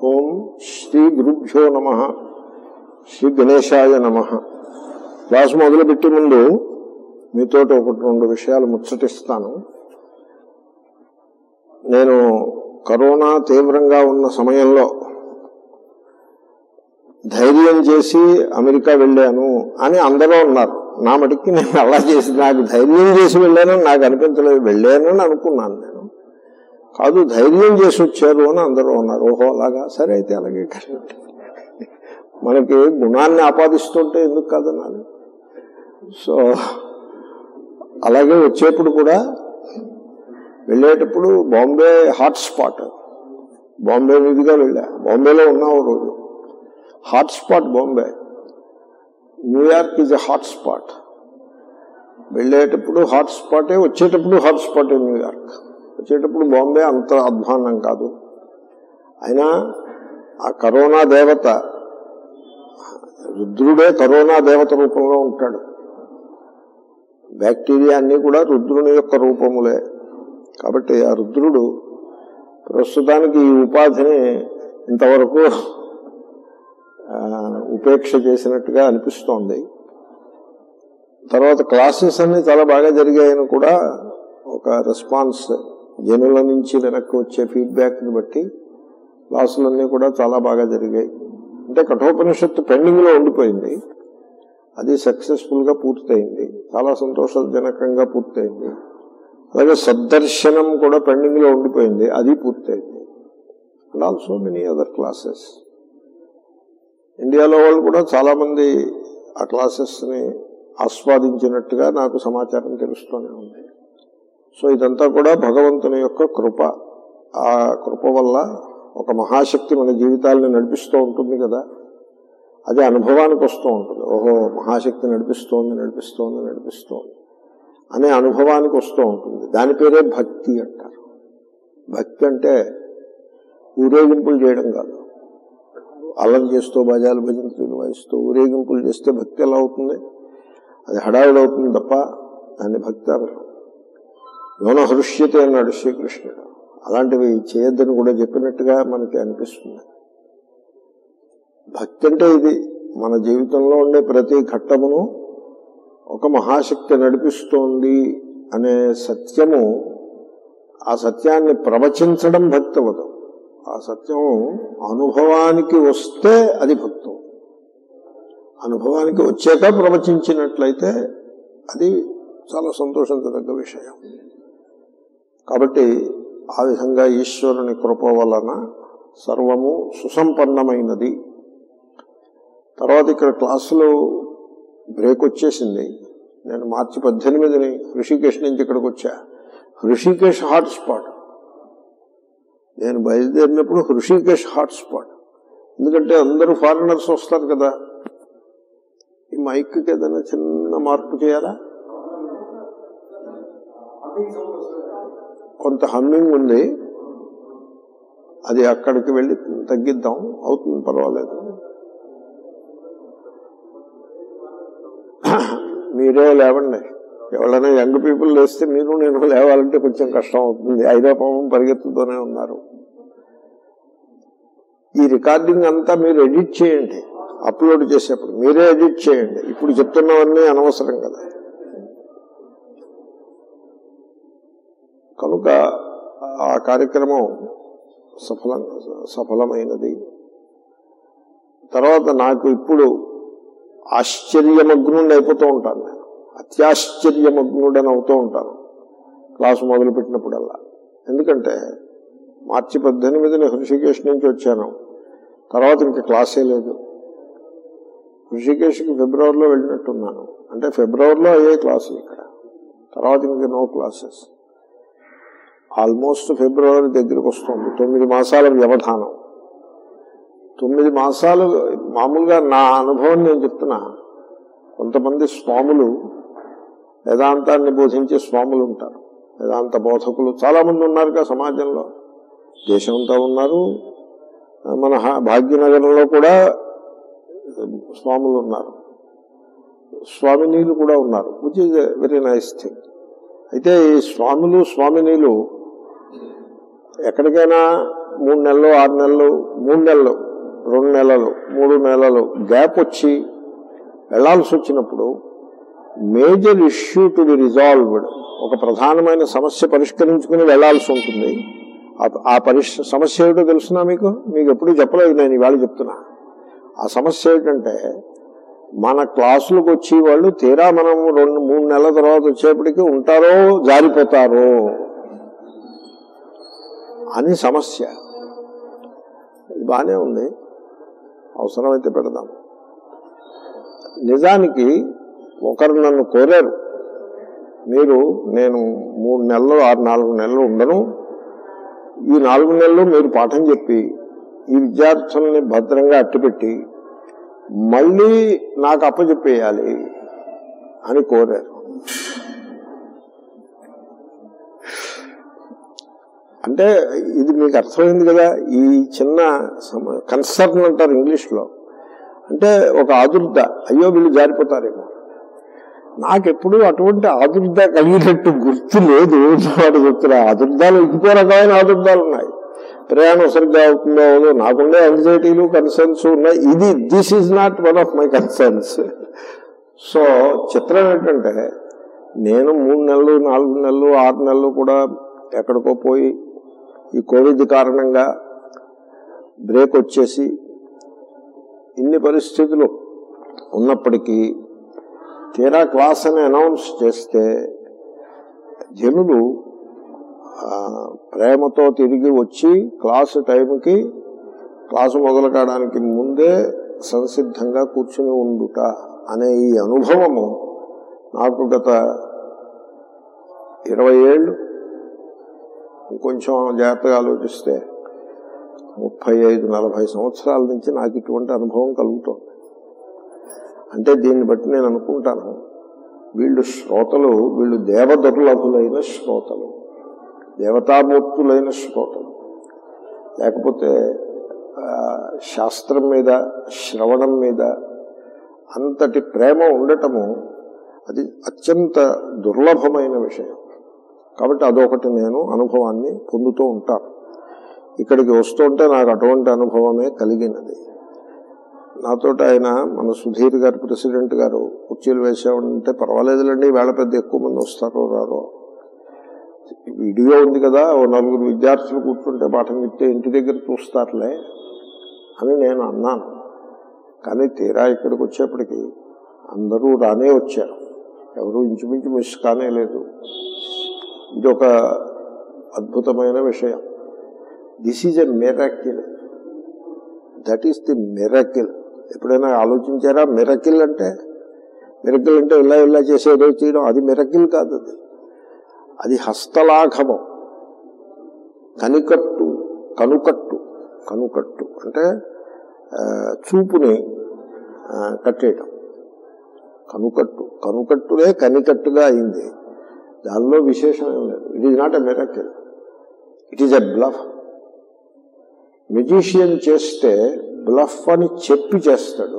ఓం శ్రీ గురుభ్యో నమ శ్రీ గణేశాయ నమ క్లాస్ మొదలుపెట్టే ముందు మీతో ఒకటి రెండు విషయాలు ముచ్చటిస్తాను నేను కరోనా తీవ్రంగా ఉన్న సమయంలో ధైర్యం చేసి అమెరికా వెళ్ళాను అని అందరూ ఉన్నారు నా మటుకి నేను అలా చేసి నాకు ధైర్యం చేసి వెళ్ళానని నాకు అనిపించలేదు వెళ్ళానని అనుకున్నాను నేను కాదు ధైర్యం చేసి వచ్చారు అని అందరూ ఉన్నారు ఓహో అలాగా సరే అయితే అలాగే కానీ మనకి గుణాన్ని ఆపాదిస్తుంటే ఎందుకు కాదన్నాను సో అలాగే వచ్చేప్పుడు కూడా వెళ్ళేటప్పుడు బాంబే హాట్ స్పాట్ బాంబే మీదుగా వెళ్ళా బాంబేలో ఉన్నా ఓ రోజు hot spot Bombay New York is a hot spot వెళ్ళేటప్పుడు హాట్ స్పాటే వచ్చేటప్పుడు హాట్ స్పాటే న్యూయార్క్ వచ్చేటప్పుడు బాంబే అంత అధ్వాన్నం కాదు అయినా ఆ కరోనా దేవత రుద్రుడే కరోనా దేవత రూపంలో ఉంటాడు బ్యాక్టీరియా అన్ని కూడా రుద్రుని యొక్క రూపములే కాబట్టి ఆ రుద్రుడు ప్రస్తుతానికి ఈ ఉపాధిని ఇంతవరకు ఉపేక్ష చేసినట్టుగా అనిపిస్తోంది తర్వాత క్లాసెస్ అన్ని చాలా బాగా జరిగాయని కూడా ఒక రెస్పాన్స్ జనుల నుంచి వెనక్కి వచ్చే ఫీడ్బ్యాక్ని బట్టి క్లాసులన్నీ కూడా చాలా బాగా జరిగాయి అంటే కఠోపనిషత్తు పెండింగ్ లో ఉండిపోయింది అది సక్సెస్ఫుల్ గా పూర్తయింది చాలా సంతోషజనకంగా పూర్తయింది అలాగే సద్దర్శనం కూడా పెండింగ్ లో ఉండిపోయింది అది పూర్తయింది and also many other classes ఇండియాలో వాళ్ళు కూడా చాలా మంది ఆ క్లాసెస్ ని ఆస్వాదించినట్టుగా నాకు సమాచారం తెలుస్తూనే ఉంది సో ఇదంతా కూడా భగవంతుని యొక్క కృప ఆ కృప వల్ల ఒక మహాశక్తి మన జీవితాలను నడిపిస్తూ ఉంటుంది కదా అది అనుభవానికి వస్తూ ఉంటుంది ఓహో మహాశక్తి నడిపిస్తోంది నడిపిస్తోంది నడిపిస్తోంది అనే అనుభవానికి వస్తూ ఉంటుంది దాని పేరే భక్తి అంటారు భక్తి అంటే ఊరేగింపులు చేయడం కాదు అల్లం చేస్తూ బజాలు భజంతులు వాయిస్తూ ఊరేగింపులు చేస్తే భక్తి ఎలా అవుతుంది అది హడావుడి అవుతుంది తప్ప దాన్ని భక్తి అనరు యోన హృష్యతే అన్నాడు శ్రీకృష్ణుడు అలాంటివి చేయొద్దని కూడా చెప్పినట్టుగా మనకి అనిపిస్తుంది భక్తి అంటే ఇది మన జీవితంలో ఉండే ప్రతి ఘట్టమును ఒక మహాశక్తి నడిపిస్తోంది అనే సత్యము ఆ సత్యాన్ని ప్రవచించడం భక్తి అవ్వదు ఆ సత్యం అనుభవానికి వస్తే అది భక్తం అనుభవానికి వచ్చాక ప్రవచించినట్లయితే అది చాలా సంతోషించదగ్గ విషయం కాబట్టి ఆ విధంగా ఈశ్వరుని కృప వలన సర్వము సుసంపన్నమైనది తర్వాత ఇక్కడ క్లాసులో బ్రేక్ వచ్చేసింది నేను మార్చి పద్దెనిమిదిని హృషికేశ్ నుంచి ఇక్కడికి వచ్చా హృషికేశ్ హాట్ స్పాట్ నేను బయలుదేరినప్పుడు హృషికేశ్ హాట్ స్పాట్ ఎందుకంటే అందరూ ఫారినర్స్ వస్తారు కదా ఈ మైక్కి ఏదైనా చిన్న మార్పు చేయాలా కొంత హమ్మింగ్ ఉంది అది అక్కడికి వెళ్ళి తగ్గిద్దాం అవుతుంది పర్వాలేదు మీరే లేవండి ఎవరైనా యంగ్ పీపుల్ లేస్తే మీరు నేను లేవాలంటే కొంచెం కష్టం అవుతుంది ఐరోపం పరిగెత్తుతూనే ఉన్నారు ఈ రికార్డింగ్ అంతా మీరు ఎడిట్ చేయండి అప్లోడ్ చేసేప్పుడు మీరే ఎడిట్ చేయండి ఇప్పుడు చెప్తున్నవన్నీ అనవసరం కదా కనుక ఆ కార్యక్రమం సఫలం సఫలమైనది తర్వాత నాకు ఇప్పుడు ఆశ్చర్యమగ్నుండి అయిపోతూ ఉంటాను నేను అత్యాశ్చర్యమగ్నుడని అవుతూ ఉంటాను క్లాసు మొదలు పెట్టినప్పుడల్లా ఎందుకంటే మార్చి పద్దెనిమిదిని హృషికేశ్ నుంచి వచ్చాను తర్వాత ఇంక క్లాసే లేదు హృషికేశ్కి ఫిబ్రవరిలో వెళ్ళినట్టున్నాను అంటే ఫిబ్రవరిలో అయ్యే క్లాసులు ఇక్కడ తర్వాత ఇంక నో క్లాసెస్ ఆల్మోస్ట్ ఫిబ్రవరి దగ్గరకు వస్తుంది తొమ్మిది మాసాల వ్యవధానం తొమ్మిది మాసాలు మామూలుగా నా అనుభవం నేను చెప్తున్నా కొంతమంది స్వాములు వేదాంతాన్ని బోధించే స్వాములు ఉంటారు వేదాంత బోధకులు చాలా మంది ఉన్నారుగా సమాజంలో దేశంతో ఉన్నారు మన భాగ్యనగరంలో కూడా స్వాములు ఉన్నారు స్వామినీలు కూడా ఉన్నారు which is very nice thing అయితే ఈ స్వాములు స్వామినీలు ఎక్కడికైనా మూడు నెలలు ఆరు నెలలు మూడు నెలలు రెండు నెలలు మూడు నెలలు గ్యాప్ వచ్చి వెళ్లాల్సి వచ్చినప్పుడు major issue to be resolved ఒక ప్రధానమైన సమస్య పరిష్కరించుకుని వెళ్లాల్సి ఉంటుంది ఆ- ఆ పరిష్ సమస్య ఏమిటో తెలుసునా మీకు మీకు ఎప్పుడు చెప్పలేదు నేను ఇవాళ చెప్తున్నా ఆ సమస్య ఏంటంటే మన క్లాసులకు వచ్చి వాళ్ళు తీరా మనం రెండు మూడు నెలల తర్వాత వచ్చేప్పటికి ఉంటారో జారిపోతారో అని సమస్య ఇది బాగానే ఉంది అవసరమైతే పెడదాం నిజానికి ఒకరు నన్ను కోరారు మీరు నేను మూడు నెలలు ఆరు నాలుగు నెలలు ఉండను ఈ నాలుగు నెలలు మీరు పాఠం చెప్పి ఈ విద్యార్థుల్ని భద్రంగా అట్టిపెట్టి మళ్ళీ నాకు అప్పచెప్పేయాలి అని కోరారు అంటే ఇది మీకు అర్థమైంది కదా ఈ చిన్న కన్సర్న్ అంటారు ఇంగ్లీష్లో అంటే ఒక ఆదుర్ద అయ్యో వీళ్ళు జారిపోతారేమో నాకెప్పుడు అటువంటి ఆదుర్ద కలిగినట్టు గుర్తు లేదు వాడు చెప్తున్నా ఆదుర్దాలు ఇంకో రకమైన ఆదుర్దాలు ఉన్నాయి ప్రయాణం సరిగ్గా అవుతుందో అవదో నాకుండే యాంగ్జైటీలు కన్సర్న్స్ ఉన్నాయి ఇది this is not one of my concerns so చిత్రం ఏంటంటే నేను మూడు నెలలు నాలుగు నెలలు ఆరు నెలలు కూడా ఎక్కడికో పోయి ఈ కోవిడ్ కారణంగా బ్రేక్ వచ్చేసి ఇన్ని పరిస్థితులు ఉన్నప్పటికీ తీరా క్లాస్ అని అనౌన్స్ చేస్తే జనులు ఆ, ప్రేమతో తిరిగి వచ్చి క్లాసు టైంకి క్లాసు మొదలు కావడానికి ముందే సంసిద్ధంగా కూర్చుని ఉండుట అనే ఈ అనుభవము నాకు గత ఇరవై ఏళ్ళు ఇంకొంచెం జాగ్రత్తగా ఆలోచిస్తే ముప్పై ఐదు నలభై సంవత్సరాల నుంచి నాకు ఇటువంటి అనుభవం కలుగుతోంది అంటే దీన్ని బట్టి నేను అనుకుంటాను వీళ్ళు శ్రోతలు వీళ్ళు దేవదుర్లభులైన శ్రోతలు దేవతామూర్తులైన శ్రోతలు లేకపోతే ఆ, శాస్త్రం మీద శ్రవణం మీద అంతటి ప్రేమ ఉండటము అది అత్యంత దుర్లభమైన విషయం కాబట్టి అదొకటి నేను అనుభవాన్ని పొందుతూ ఉంటాను ఇక్కడికి వస్తుంటే నాకు అటువంటి అనుభవమే కలిగినది నాతో ఆయన మన సుధీర్ గారు ప్రెసిడెంట్ గారు కుర్చీలు వేసామంటే పర్వాలేదులేండి వేళ పెద్ద ఎక్కువ మంది వస్తారో రారో వీడియో ఉంది కదా ఓ నలుగురు విద్యార్థులు కూర్చుంటే పాఠం చెప్తే ఇంటి దగ్గర చూస్తారులే అని నేను అన్నాను కానీ తీరా ఇక్కడికి వచ్చేప్పటికి అందరూ రానే వచ్చారు ఎవరు ఇంచుమించు మిస్ కానే లేదు ఇది ఒక అద్భుతమైన విషయం this is a miracle that is the miracle ఎప్పుడైనా ఆలోచించారా మిరకిల్ అంటే మిరకిల్ అంటే ఇలా ఇలా చేసేదో చేయడం అది మిరకిల్ కాదు అది అది హస్తలాఘవం కనికట్టు కనుకట్టు కనుకట్టు అంటే ఆ, చూపుని ఆ, కట్టేయటం కనుకట్టు కనుకట్టునే కనికట్టుగా అయింది దానిలో విశేషం ఏం లేదు it is not a miracle it is a bluff magician చేస్తే బ్లఫ్ అని చెప్పి చేస్తాడు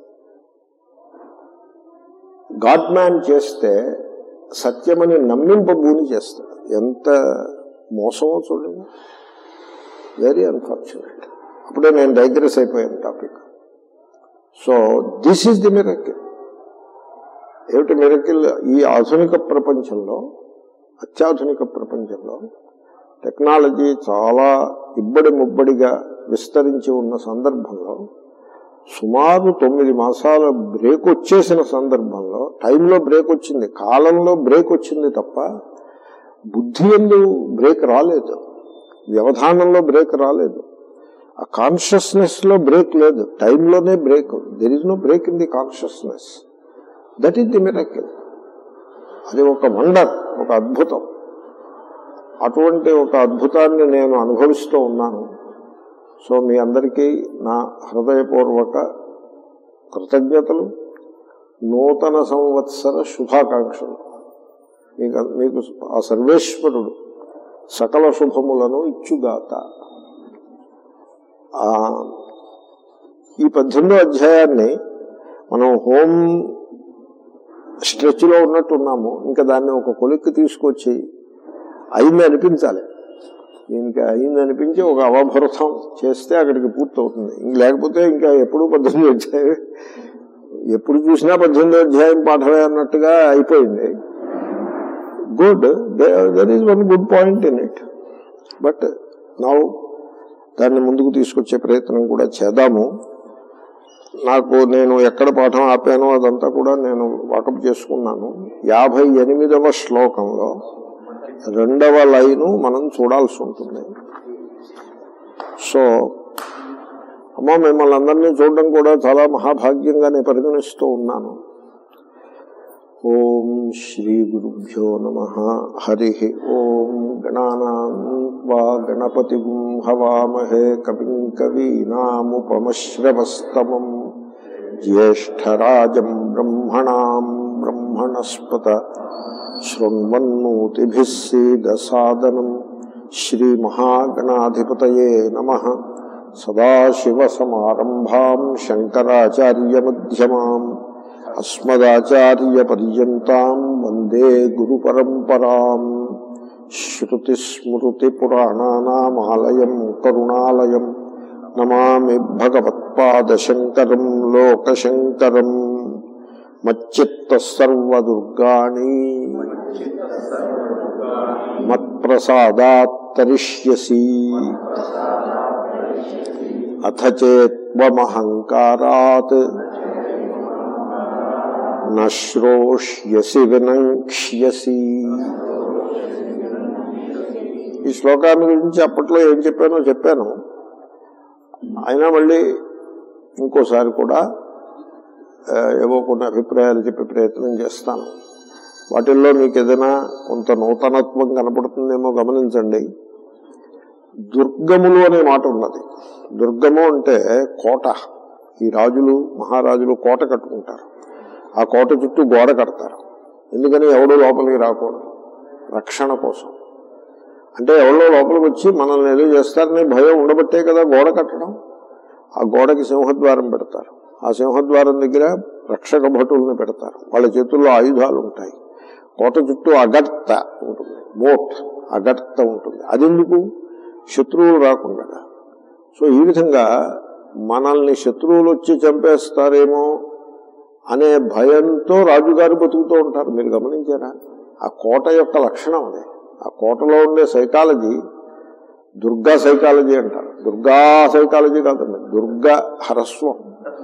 గాడ్ మ్యాన్ చేస్తే సత్యమని నమ్మింపబూని చేస్తాడు ఎంత మోసమో చూడండి వెరీ అన్ఫార్చునేట్ అప్పుడే నేను డైగ్రెస్ అయిపోయాను topic so this is the miracle ఏమిటి మిరకిల్ ఈ ఆధునిక ప్రపంచంలో అత్యాధునిక ప్రపంచంలో టెక్నాలజీ చాలా ఇబ్బడి ముబ్బడిగా విస్తరించి ఉన్న సందర్భంలో సుమారు తొమ్మిది మాసాల బ్రేక్ వచ్చేసిన సందర్భంలో టైంలో బ్రేక్ వచ్చింది కాలంలో బ్రేక్ వచ్చింది తప్ప బుద్ధి ఎందు బ్రేక్ రాలేదు వ్యవధానంలో బ్రేక్ రాలేదు ఆ కాన్షియస్నెస్ లో బ్రేక్ లేదు టైంలోనే break there is no break in the consciousness that is the miracle అది ఒక వండర్ ఒక అద్భుతం అటువంటి ఒక అద్భుతాన్ని నేను అనుభవిస్తూ ఉన్నాను సో మీ అందరికీ నా హృదయపూర్వక కృతజ్ఞతలు నూతన సంవత్సర శుభాకాంక్షలు మీకు మీకు ఆ సర్వేశ్వరుడు సకల శుభములను ఇచ్చుగాక ఆ, ఈ పద్దెనిమిదో అధ్యాయాన్ని మనం హోమ్ స్ట్రెచ్లో ఉన్నట్టు ఉన్నాము ఇంకా దాన్ని ఒక కొలిక్కి తీసుకొచ్చి అయింది అనిపించాలి దీనికి అయిందనిపించి ఒక అవభృతం చేస్తే అక్కడికి పూర్తవుతుంది ఇంక లేకపోతే ఇంకా ఎప్పుడు పద్దెనిమిది అధ్యాయం ఎప్పుడు చూసినా పద్దెనిమిది అధ్యాయం పాఠమే అన్నట్టుగా అయిపోయింది good there is one good point in it but now దాన్ని ముందుకు తీసుకొచ్చే ప్రయత్నం కూడా చేద్దాము నాకు నేను ఎక్కడ పాఠం ఆపానో అదంతా కూడా నేను వాకప్ చేసుకున్నాను యాభై ఎనిమిదవ శ్లోకంలో రెండవ లైను మనం చూడాల్సి ఉంటుంది సో అమ్మా మిమ్మల్ని అందరినీ చూడడం కూడా చాలా మహాభాగ్యంగా నేను పరిగణిస్తూ ఉన్నాను ఓం శ్రీ గురుభ్యో నమ హరి ఓం గణానా గణపతి హవామహే కవిం కవీనాముపమశ్రవస్తమం జ్యేష్టరాజం బ్రహ్మణా బ్రహ్మణస్పత శృణ్వన్నోతిభిः सीदसादनम् श्रीमहागणाधिपतये नमः सदाशिवसमारम्भाम् शङ्कराचार्यमध्यमाम् अस्मदाचार्यपर्यन्ताम् वन्दे गुरुपरम्पराम् श्रुतिस्मृतिपुराणानामालयम् करुणालयम् नमामि भगवत्पादशङ्करम् लोकशङ्करम् మచ్చిత్త సర్వదుర్గాణి మత్ప్రసాదాత్తరిష్యసి అథ చేత్వమహంకారాత్ నశ్రోష్యసి వినంక్ష్యసి ఈ శ్లోకాన్ని గురించి అప్పట్లో ఏం చెప్పానో చెప్పాను అయినా మళ్ళీ ఇంకోసారి కూడా ఏవో కొన్ని అభిప్రాయాలు చెప్పే ప్రయత్నం చేస్తాను వాటిల్లో మీకు ఏదైనా కొంత నూతనత్వం కనపడుతుందేమో గమనించండి దుర్గములు అనే మాట ఉన్నది దుర్గము అంటే కోట ఈ రాజులు మహారాజులు కోట కట్టుకుంటారు ఆ కోట చుట్టూ గోడ కడతారు ఎందుకని ఎవడో లోపలికి రాకూడదు రక్షణ కోసం అంటే ఎవరో లోపలికి వచ్చి మనల్ని ఏదో చేస్తారని భయం ఉండబట్టే కదా గోడ కట్టడం ఆ గోడకి సింహద్వారం పెడతారు ఆ సింహద్వారం దగ్గర రక్షక భటుల్ని పెడతారు వాళ్ళ చేతుల్లో ఆయుధాలు ఉంటాయి కోట చుట్టూ అగర్త ఉంటుంది మోట్ అగర్త ఉంటుంది అదెందుకు శత్రువులు రాకుండా సో ఈ విధంగా మనల్ని శత్రువులు వచ్చి చంపేస్తారేమో అనే భయంతో రాజుగారు బతుకుతూ ఉంటారు మీరు గమనించారా ఆ కోట యొక్క లక్షణం అదే ఆ కోటలో ఉండే సైకాలజీ దుర్గా సైకాలజీ అంటారు దుర్గా సైకాలజీ కాదండి దుర్గా హరస్వం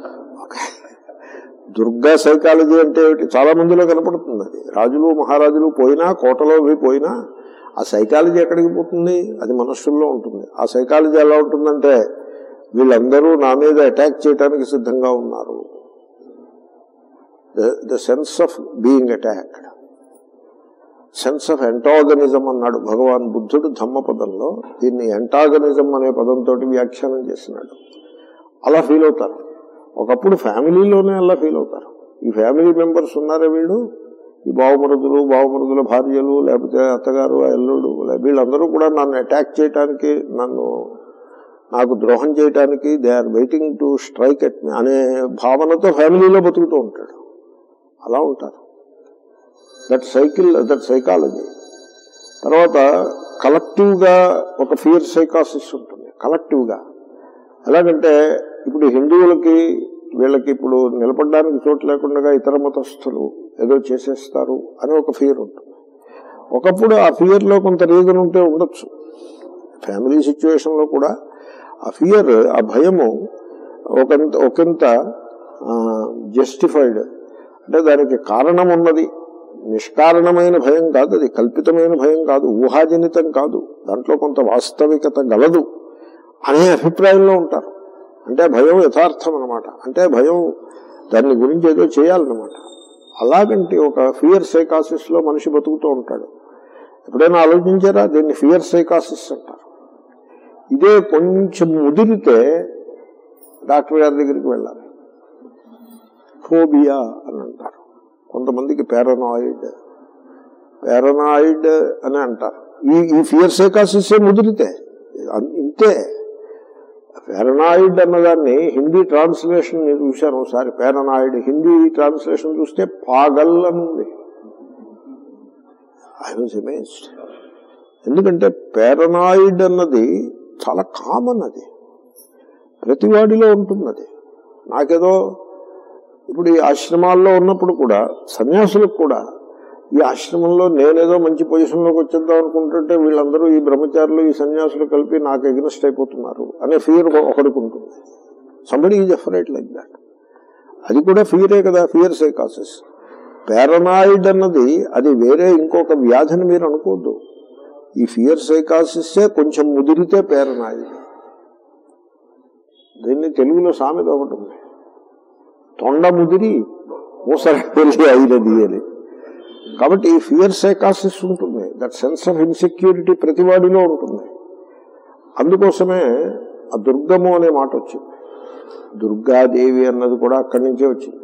దుర్గా సైకాలజీ అంటే ఏమిటి చాలా మందిలో కనపడుతుంది అది రాజులు మహారాజులు పోయినా కోటలో పోయినా ఆ సైకాలజీ ఎక్కడికి పోతుంది అది మనుషుల్లో ఉంటుంది ఆ సైకాలజీ ఎలా ఉంటుందంటే వీళ్ళందరూ నా మీద అటాక్ చేయడానికి సిద్ధంగా ఉన్నారు the sense of being attacked sense of antagonism అన్నాడు భగవాన్ బుద్ధుడు ధమ్మపదంలో దీన్ని ఎంటాగనిజం అనే పదంతో వ్యాఖ్యానం చేసినాడు అలా ఫీల్ అవుతారు ఒకప్పుడు ఫ్యామిలీలోనే అలా ఫీల్ అవుతారు ఈ ఫ్యామిలీ మెంబర్స్ ఉన్నారే వీళ్ళు ఈ బావమరుదులు బావమరుదుల భార్యలు లేకపోతే అత్తగారు అల్లుడు వీళ్ళందరూ కూడా నన్ను అటాక్ చేయటానికి నన్ను నాకు ద్రోహం చేయటానికి they are waiting to strike at me అనే భావనతో ఫ్యామిలీలో బతుకుతూ ఉంటాడు అలా ఉంటారు దట్ సైకిల్ దట్ సైకాలజీ తర్వాత కలెక్టివ్గా ఒక ఫియర్ సైకాసిస్ ఉంటుంది కలెక్టివ్గా ఎలాగంటే ఇప్పుడు హిందువులకి వీళ్ళకి ఇప్పుడు నిలబడడానికి చోటు లేకుండా ఇతర మతస్థులు ఏదో చేసేస్తారు అని ఒక ఫియర్ ఉంటుంది ఒకప్పుడు ఆ ఫియర్లో కొంత రీజన్ ఉంటే ఉండొచ్చు ఫ్యామిలీ సిచ్యువేషన్లో కూడా ఆ ఫియర్ ఆ భయము ఒకంత ఒకంత జస్టిఫైడ్ అంటే దానికి కారణం ఉన్నది నిష్కారణమైన భయం కాదు అది కల్పితమైన భయం కాదు ఊహాజనితం కాదు దాంట్లో కొంత వాస్తవికత గలదు అనే అభిప్రాయంలో ఉంటారు అంటే భయం యథార్థం అనమాట అంటే భయం దాని గురించి ఏదో చేయాలన్నమాట అలాగంటే ఒక ఫియర్ సైకాసిస్ లో మనిషి బతుకుతూ ఉంటాడు ఎప్పుడైనా ఆలోచించారా దీన్ని ఫియర్ సైకాసిస్ అంటారు ఇదే కొంచెం ముదిరితే డాక్టర్ గారి దగ్గరికి వెళ్ళాలి ఫోబియా అని అంటారు కొంతమందికి పారనాయిడ్ పారనాయిడ్ అని అంటారు ఈ ఈ ఫియర్ సైకాసిస్ ముదిరితే ఇంతే పారనాయిడ్ అన్నదాన్ని హిందీ ట్రాన్స్లేషన్ నేను చూశాను ఒకసారి పారనాయిడ్ హిందీ ట్రాన్స్లేషన్ చూస్తే పాగల్ అని ఉంది ఐ వాజ్ అమేజ్డ్ ఎందుకంటే పారనాయిడ్ అన్నది చాలా కామన్ అది ప్రతివాడిలో ఉంటుంది అది నాకేదో ఇప్పుడు ఈ ఆశ్రమాల్లో ఉన్నప్పుడు కూడా సన్యాసులకు కూడా ఈ ఆశ్రమంలో నేనేదో మంచి పొజిషన్లోకి వచ్చేద్దాం అనుకుంటుంటే వీళ్ళందరూ ఈ బ్రహ్మచారులు ఈ సన్యాసులు కలిపి నాకు ఎగ్నెస్ట్ అయిపోతున్నారు అనే ఫియర్ ఒకడికి ఉంటుంది somebody is after it like that అది కూడా ఫియరే కదా ఫియర్ సైకాసిస్ పారనాయిడ్ అన్నది అది వేరే ఇంకొక వ్యాధిని మీరు అనుకోవద్దు ఈ ఫియర్ సైకాసిస్సే కొంచెం ముదిరితే పారనాయిడ్ దీన్ని తెలుగులో సామెత ఒకటి ఉంది తొండ ముదిరి మూసర వెళ్ళి అయినది అని కాబట్టి ఈ ఫియర్ సైకాసిస్ ఉంటుంది దట్ సెన్స్ ఆఫ్ ఇన్సెక్యూరిటీ ప్రతివాడిలో ఉంటుంది అందుకోసమే ఆ దుర్గము అనే మాట వచ్చింది దుర్గాదేవి అన్నది కూడా అక్కడి నుంచే వచ్చింది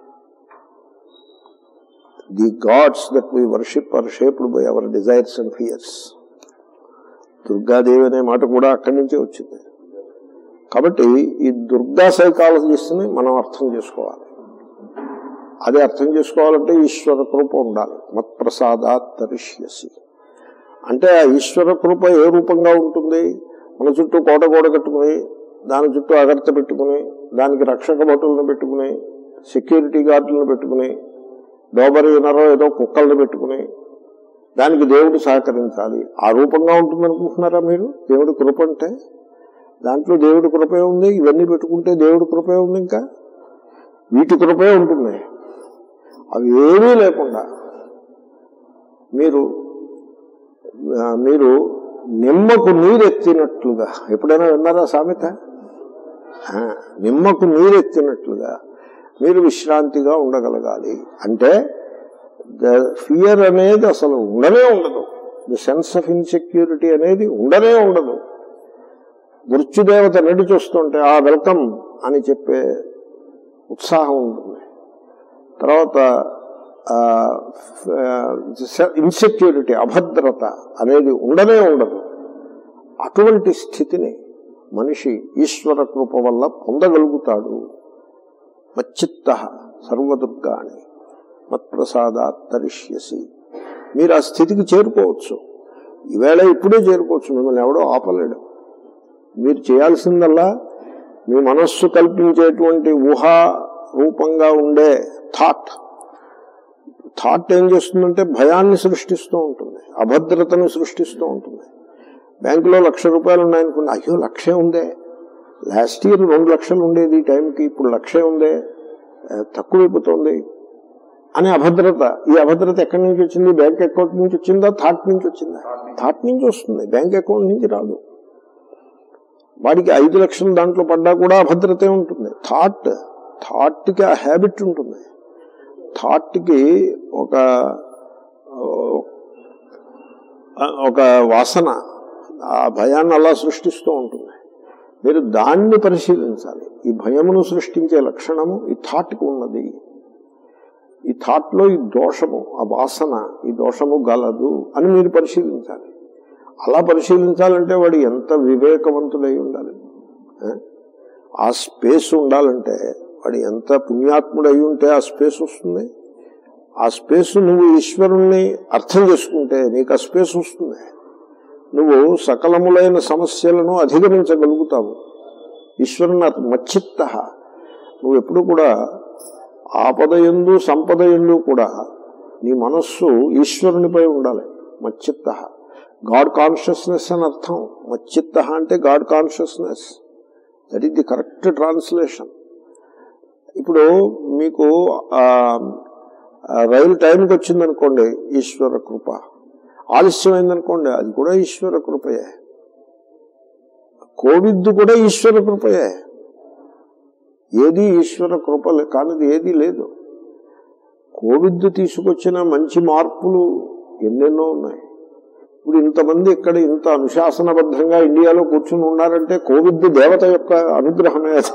the gods that we worship are shaped by our desires and fears Durgadevi అనే మాట కూడా అక్కడి నుంచే వచ్చింది కాబట్టి ఈ దుర్గా సైకాలజిస్ట్ని మనం అర్థం చేసుకోవాలి అది అర్థం చేసుకోవాలంటే ఈశ్వర కృప ఉండాలి మత్ప్రసాదాత్ తరిష్యసి అంటే ఆ ఈశ్వర కృప ఏ రూపంగా ఉంటుంది మన చుట్టూ కోట గోడ కట్టుకుని దాని చుట్టూ అగర్త పెట్టుకుని దానికి రక్షక భటులను పెట్టుకుని సెక్యూరిటీ గార్డులను పెట్టుకుని డోబరి వినరో ఏదో కుక్కలను పెట్టుకుని దానికి దేవుడు సహకరించాలి ఆ రూపంగా ఉంటుంది అనుకుంటున్నారా మీరు దేవుడి కృప అంటే దాంట్లో దేవుడి కృపే ఉంది ఇవన్నీ పెట్టుకుంటే దేవుడి కృపే ఉంది ఇంకా వీటి కృపే ఉంటుంది అవి ఏమీ లేకుండా మీరు ఆ, మీరు నిమ్మకు నీరెత్తినట్లుగా ఎప్పుడైనా విన్నారా సామెత ఆ, నిమ్మకు నీరెత్తినట్లుగా మీరు విశ్రాంతిగా ఉండగలగాలి అంటే ద ఫియర్ అనేది అసలు ఉండనే ఉండదు ది సెన్స్ ఆఫ్ ఇన్సెక్యూరిటీ అనేది ఉండనే ఉండదు మృత్యుదేవత నడి చూస్తుంటే ఆ వెల్కమ్ అని చెప్పే ఉత్సాహం ఉంటుంది తర్వాత ఇన్సెక్యూరిటీ అభద్రత అనేది ఉండనే ఉండదు అటువంటి స్థితిని మనిషి ఈశ్వర కృప వల్ల పొందగలుగుతాడు మచ్చిత్త సర్వదుర్గాని మత్ప్రసాదాత్ తరిష్యసి మీరు ఆ స్థితికి చేరుకోవచ్చు ఈవేళ ఇప్పుడే చేరుకోవచ్చు మిమ్మల్ని ఎవడో ఆపలేడు మీరు చేయాల్సిందల్లా మీ మనస్సు కల్పించేటువంటి ఊహా రూపంగా ఉండే థాట్ థాట్ ఏం చేస్తుందంటే భయాన్ని సృష్టిస్తూ ఉంటుంది అభద్రతను సృష్టిస్తూ ఉంటుంది బ్యాంకులో లక్ష రూపాయలు ఉన్నాయనుకోండి అయ్యో లక్షే ఉందే లాస్ట్ ఇయర్ రెండు లక్షలు ఉండేది ఈ టైంకి ఇప్పుడు లక్షే ఉందే ఆ, తక్కువైపోతుంది అనే అభద్రత ఈ అభద్రత ఎక్కడి నుంచి వచ్చింది బ్యాంక్ అకౌంట్ నుంచి వచ్చిందా థాట్ నుంచి వచ్చిందా థాట్ నుంచి వస్తుంది బ్యాంక్ అకౌంట్ నుంచి రాదు వాడికి ఐదు లక్షలు దాంట్లో పడ్డా కూడా అభద్రతే ఉంటుంది థాట్ థాట్కి ఆ హ్యాబిట్ ఉంటుంది థాట్కి ఒక ఒక వాసన ఆ భయాన్ని అలా సృష్టిస్తూ ఉంటుంది మీరు దాన్ని పరిశీలించాలి ఈ భయమును సృష్టించే లక్షణము ఈ థాట్కి ఉన్నది ఈ థాట్లో ఈ దోషము ఆ వాసన ఈ దోషము గలదు అని మీరు పరిశీలించాలి అలా పరిశీలించాలంటే వాడు ఎంత వివేకవంతుడై ఉండాలి ఆ? ఆ స్పేస్ ఉండాలంటే వాడు ఎంత పుణ్యాత్ముడై ఉంటే ఆ స్పేస్ వస్తుంది ఆ స్పేస్ నువ్వు ఈశ్వరుణ్ణి అర్థం చేసుకుంటే నీకు ఆ స్పేస్ వస్తుంది నువ్వు సకలములైన సమస్యలను అధిగమించగలుగుతావు ఈశ్వరుని అత- మచ్చిత్త నువ్వు ఎప్పుడు కూడా ఆపద ఎందు సంపద ఎందు కూడా నీ మనస్సు ఈశ్వరునిపై ఉండాలి మచ్చిత్త గాడ్ కాన్షియస్నెస్ అని అర్థం మచ్చిత్త అంటే God consciousness that is the correct translation ఇప్పుడు మీకు ఆ, ఆ రైలు టైంకి వచ్చిందనుకోండి ఈశ్వర కృప ఆలస్యమైందనుకోండి అది కూడా ఈశ్వర కృపయే కోవిడ్ కూడా ఈశ్వర కృపయే ఏది ఈశ్వర కృప లే- కానిది ఏది లేదు కోవిడ్ తీసుకొచ్చిన మంచి మార్పులు ఎన్నెన్నో ఉన్నాయి ఇప్పుడు ఇంతమంది ఇక్కడ ఇంత అనుశాసనబద్ధంగా ఇండియాలో కూర్చుని ఉన్నారంటే కోవిడ్ దేవత యొక్క అనుగ్రహమే అది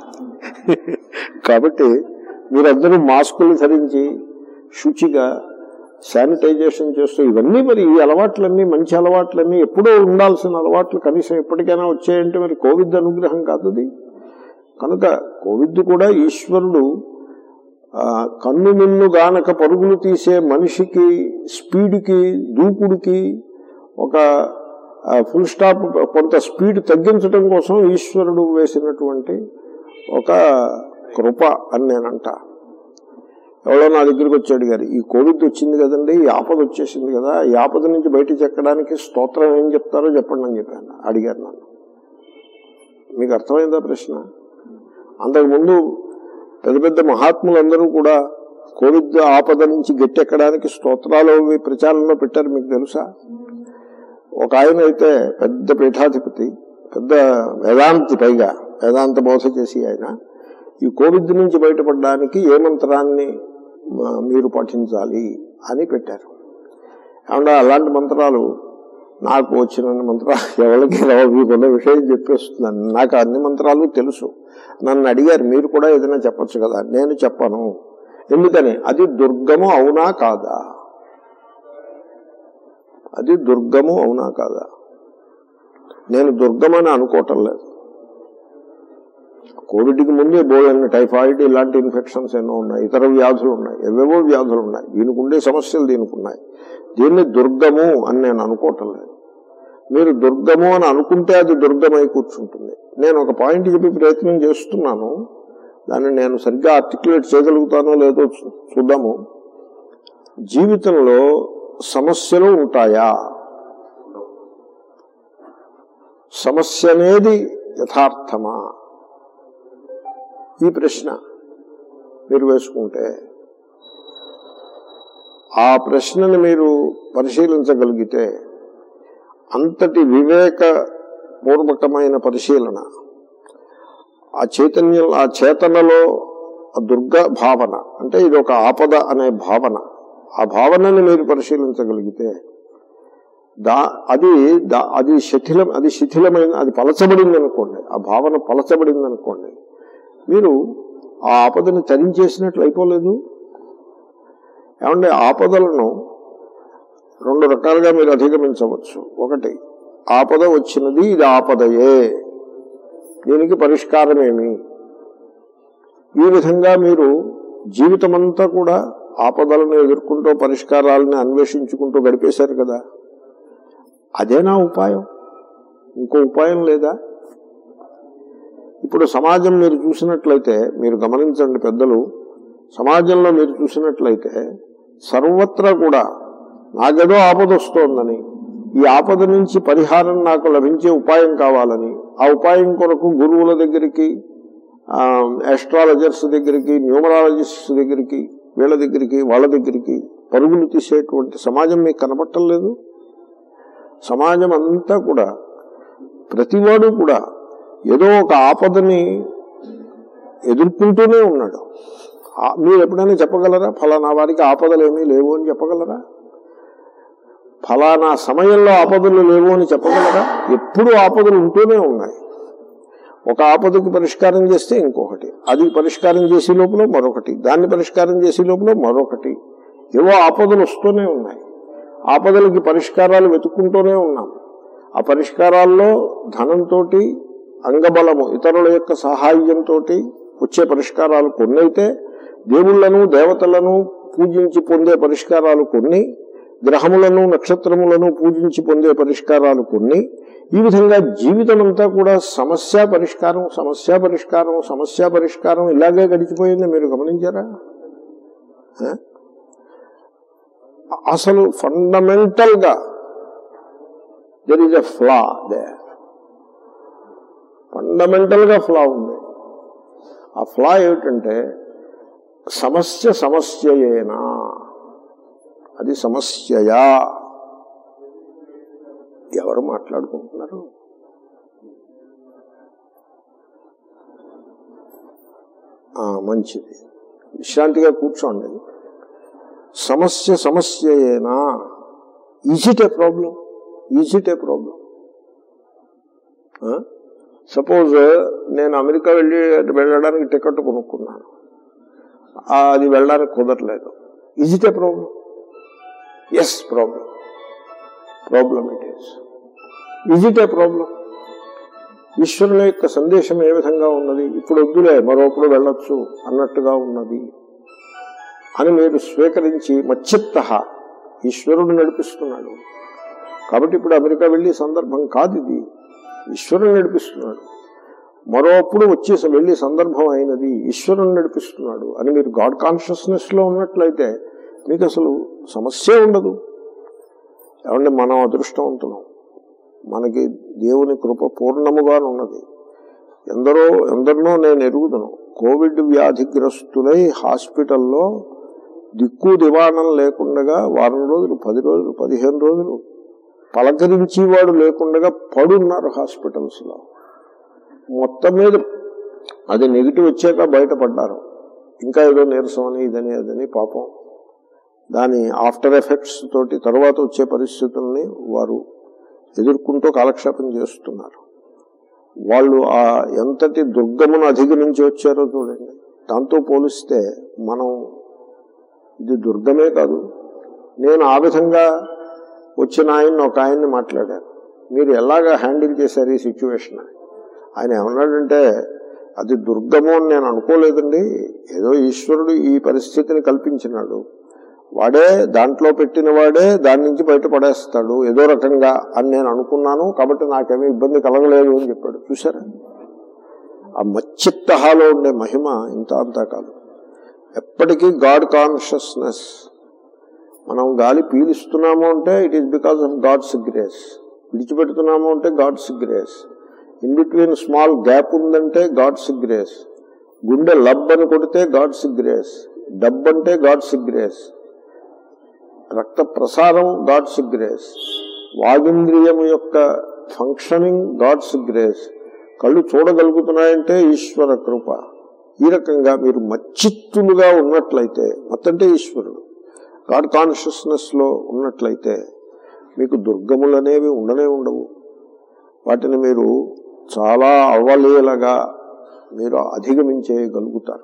కాబట్టి మీరందరూ మాస్కులు ధరించి శుచిగా శానిటైజేషన్ చేస్తూ ఇవన్నీ మరి ఈ అలవాట్లన్నీ మంచి అలవాట్లన్నీ ఎప్పుడూ ఉండాల్సిన అలవాట్లు కనీసం ఎప్పటికైనా వచ్చాయంటే మరి కోవిడ్ అనుగ్రహం కాదు అది కనుక కోవిడ్ కూడా ఈశ్వరుడు ఆ, కన్ను మిన్ను గానక పరుగులు తీసే మనిషికి స్పీడ్కి దూకుడికి ఒక ఫుల్ స్టాప్ కొంత స్పీడ్ తగ్గించడం కోసం ఈశ్వరుడు వేసినటువంటి ఒక కృప అని నేనంట ఎవరో నా దగ్గరికి వచ్చి అడిగారు ఈ కోవిడ్ వచ్చింది కదండి ఈ ఆపద వచ్చేసింది కదా ఈ ఆపద నుంచి బయట చెక్కడానికి స్తోత్రం ఏం చెప్తారో చెప్పండి అని చెప్పాను అడిగారు నన్ను మీకు అర్థమైందా ప్రశ్న అంతకుముందు పెద్ద పెద్ద మహాత్ములందరూ కూడా కోవిడ్ ఆపద నుంచి గట్టెక్కడానికి స్తోత్రాలు అవి ప్రచారంలో పెట్టారు మీకు తెలుసా ఒక ఆయన అయితే పెద్ద పీఠాధిపతి పెద్ద వేదాంతి పైగా వేదాంత బోధ చేసి ఆయన ఈ కోవిడ్ నుంచి బయటపడడానికి ఏ మంత్రాన్ని ఆ, మీరు పఠించాలి అని పెట్టారు ఏమన్నా అలాంటి మంత్రాలు నాకు వచ్చిన మంత్రాలు ఎవరికి రావు మీకున్న విషయం చెప్పేస్తున్నాను నాకు అన్ని మంత్రాలు తెలుసు నన్ను అడిగారు మీరు కూడా ఏదైనా చెప్పొచ్చు కదా నేను చెప్పను ఎందుకని అది దుర్గము అవునా కాదా అది దుర్గము అవునా కాదా నేను దుర్గమని అనుకోవటం లేదు కోవిడ్కి ముందే బోలైన టైఫాయిడ్ ఇలాంటి ఇన్ఫెక్షన్స్ ఎన్నో ఉన్నాయి ఇతర వ్యాధులు ఉన్నాయి ఎవేవో వ్యాధులు ఉన్నాయి దీనికి ఉండే సమస్యలు దీనికి ఉన్నాయి దీన్ని దుర్గము అని నేను అనుకోవటం లేదు మీరు దుర్గము అని అనుకుంటే అది దుర్గమై కూర్చుంటుంది నేను ఒక పాయింట్ చెప్పి ప్రయత్నం చేస్తున్నాను దాన్ని నేను సరిగ్గా ఆర్టికులేట్ చేయగలుగుతానో లేదో చూ- చూద్దాము జీవితంలో సమస్యలు ఉంటాయా సమస్య అనేది యథార్థమా ఈ ప్రశ్న మీరు వేసుకుంటే ఆ ప్రశ్నని మీరు పరిశీలించగలిగితే అంతటి వివేక పూర్వకమైన పరిశీలన ఆ చైతన్యం ఆ చేతనలో ఆ దుర్గ భావన అంటే ఇది ఒక ఆపద అనే భావన ఆ భావనని మీరు పరిశీలించగలిగితే దా అది దా అది శిథిలం అది శిథిలమైన అది పలచబడింది అనుకోండి ఆ భావన పలచబడింది అనుకోండి మీరు ఆ ఆపదని తరించేసినట్లు అయిపోలేదు ఏమంటే ఆపదలను రెండు రకాలుగా మీరు అధిగమించవచ్చు ఒకటి ఆపద వచ్చినది ఇది ఆపదయే దీనికి పరిష్కారం ఏమి ఈ విధంగా మీరు జీవితమంతా కూడా ఆపదలను ఎదుర్కొంటూ పరిష్కారాలను అన్వేషించుకుంటూ గడిపేశారు కదా అదేనా ఉపాయం ఇంకో ఉపాయం లేదా ఇప్పుడు సమాజం మీరు చూసినట్లయితే మీరు గమనించండి పెద్దలు సమాజంలో మీరు చూసినట్లయితే సర్వత్రా కూడా నాకేదో ఆపద వస్తోందని ఈ ఆపద నుంచి పరిహారం నాకు లభించే ఉపాయం కావాలని ఆ ఉపాయం కొరకు గురువుల దగ్గరికి ఆస్ట్రాలజర్స్ దగ్గరికి న్యూమరాలజిస్ట్ దగ్గరికి వీళ్ళ దగ్గరికి వాళ్ళ దగ్గరికి పరుగులు తీసేటువంటి సమాజం మీకు కనపట్టం లేదు సమాజం అంతా కూడా ప్రతివాడు కూడా ఏదో ఒక ఆపదని ఎదుర్కొంటూనే ఉన్నాడు ఆ- మీరు ఎప్పుడైనా చెప్పగలరా ఫలానా వారికి ఆపదలు ఏమీ లేవు అని చెప్పగలరా ఫలానా సమయంలో ఆపదలు లేవు అని చెప్పగలరా ఎప్పుడు ఆపదలు ఉంటూనే ఉన్నాయి ఒక ఆపదకి పరిష్కారం చేస్తే ఇంకొకటి అది పరిష్కారం చేసే లోపల మరొకటి దాన్ని పరిష్కారం చేసే లోపల మరొకటి ఏవో ఆపదలు వస్తూనే ఉన్నాయి ఆపదలకి పరిష్కారాలు వెతుక్కుంటూనే ఉన్నాం ఆ పరిష్కారాల్లో ధనంతో అంగబలము ఇతరుల యొక్క సహాయంతో వచ్చే పరిష్కారాలు కొన్ని అయితే దేవుళ్లను దేవతలను పూజించి పొందే పరిష్కారాలు కొన్ని గ్రహములను నక్షత్రములను పూజించి పొందే పరిష్కారాలు కొన్ని ఈ విధంగా జీవితం అంతా కూడా సమస్య పరిష్కారం సమస్య పరిష్కారం సమస్య పరిష్కారం ఇలాగే గడిచిపోయింది మీరు గమనించారా ఆ? అసలు ఫండమెంటల్ గా there is a flaw the fundamental గా ఫ్లా ఉంది ఆ ఫ్లా ఏమిటంటే సమస్య సమస్యయేనా అది సమస్యయా ఎవరు మాట్లాడుకుంటున్నారు ఆ, మంచిది విశ్రాంతిగా కూర్చోండి సమస్య సమస్యయేనా is it a problem is it a problem suppose నేను అమెరికా వెళ్ళి వెళ్ళడానికి టికెట్ కొనుక్కున్నాను ఆ, అది వెళ్ళడానికి కుదరలేదు is it a problem yes problem problem it is is it a problem ఈశ్వరుని యొక్క సందేశం ఏ విధంగా ఉన్నది ఇప్పుడు వద్దులే మరొకడు వెళ్ళొచ్చు అన్నట్టుగా ఉన్నది అని మీరు స్వీకరించి మచ్చిత్త ఈశ్వరుడు నడిపిస్తున్నాడు కాబట్టి ఇప్పుడు అమెరికా వెళ్ళే సందర్భం కాదు ఇది ఈశ్వరుని నడిపిస్తున్నాడు మరోప్పుడు వచ్చేసి వెళ్ళే సందర్భం అయినది ఈశ్వరుని నడిపిస్తున్నాడు అని మీరు గాడ్ కాన్షియస్నెస్ లో ఉన్నట్లయితే మీకు అసలు సమస్య ఉండదు ఏమంటే మనం అదృష్టవంతులం మనకి దేవుని కృప పూర్ణముగా ఉన్నది ఎందరో ఎందరినో నేను ఎరుగుదను కోవిడ్ వ్యాధిగ్రస్తులై హాస్పిటల్లో దిక్కు దివాణం లేకుండా వారం రోజులు పది రోజులు పదిహేను రోజులు పలకరించేవాడు లేకుండా పడున్నారు హాస్పిటల్స్ లో మొత్తం మీద అది నెగిటివ్ వచ్చాక బయటపడ్డారు ఇంకా ఏదో నీరసం అని ఇదని అదని పాపం దాని ఆఫ్టర్ ఎఫెక్ట్స్ తోటి తర్వాత వచ్చే పరిస్థితుల్ని వారు ఎదుర్కొంటూ కాలక్షేపం చేస్తున్నారు వాళ్ళు ఆ ఎంతటి దుర్గమును అధిగమించి వచ్చారో చూడండి దాంతో పోలిస్తే మనం ఇది దుర్గమే కాదు నేను ఆ విధంగా వచ్చిన ఆయన్ని ఒక ఆయన్ని మాట్లాడాను మీరు ఎలాగా హ్యాండిల్ చేశారు ఈ సిచ్యువేషన్ ఆయన ఏమన్నాడంటే అది దుర్గము అని నేను అనుకోలేదండి ఏదో ఈశ్వరుడు ఈ పరిస్థితిని కల్పించినాడు వాడే దాంట్లో పెట్టిన వాడే దాని నుంచి బయటపడేస్తాడు ఏదో రకంగా అని నేను అనుకున్నాను కాబట్టి నాకేమీ ఇబ్బంది కలగలేదు అని చెప్పాడు చూసారా ఆ మచ్చిత్తహాలో ఉండే మహిమ ఇంత అంతా కాదు ఎప్పటికీ గాడ్ కాన్షియస్నెస్ మనం గాలి పీలుస్తున్నాము అంటే it is because of God's grace విడిచిపెడుతున్నాము అంటే God's grace in between small gap ఉందంటే గాడ్స్ గ్రేస్ గుండె లబ్ అని కొడితే గాడ్స్ గ్రేస్ డబ్ అంటే గాడ్స్ గ్రేస్ రక్త ప్రసారం గాడ్స్ గ్రేస్ వాగింద్రియం యొక్క ఫంక్షనింగ్ గాడ్స్ గ్రేస్ కళ్ళు చూడగలుగుతున్నాయంటే ఈశ్వర కృప ఈ రకంగా మీరు మచ్చిత్తులుగా ఉన్నట్లయితే మత్తంటే ఈశ్వరుడు గాడ్ కాన్షియస్నెస్ లో ఉన్నట్లయితే మీకు దుర్గములనేవి ఉండనే ఉండవు వాటిని మీరు చాలా అవలీలగా మీరు అధిగమించేయగలుగుతారు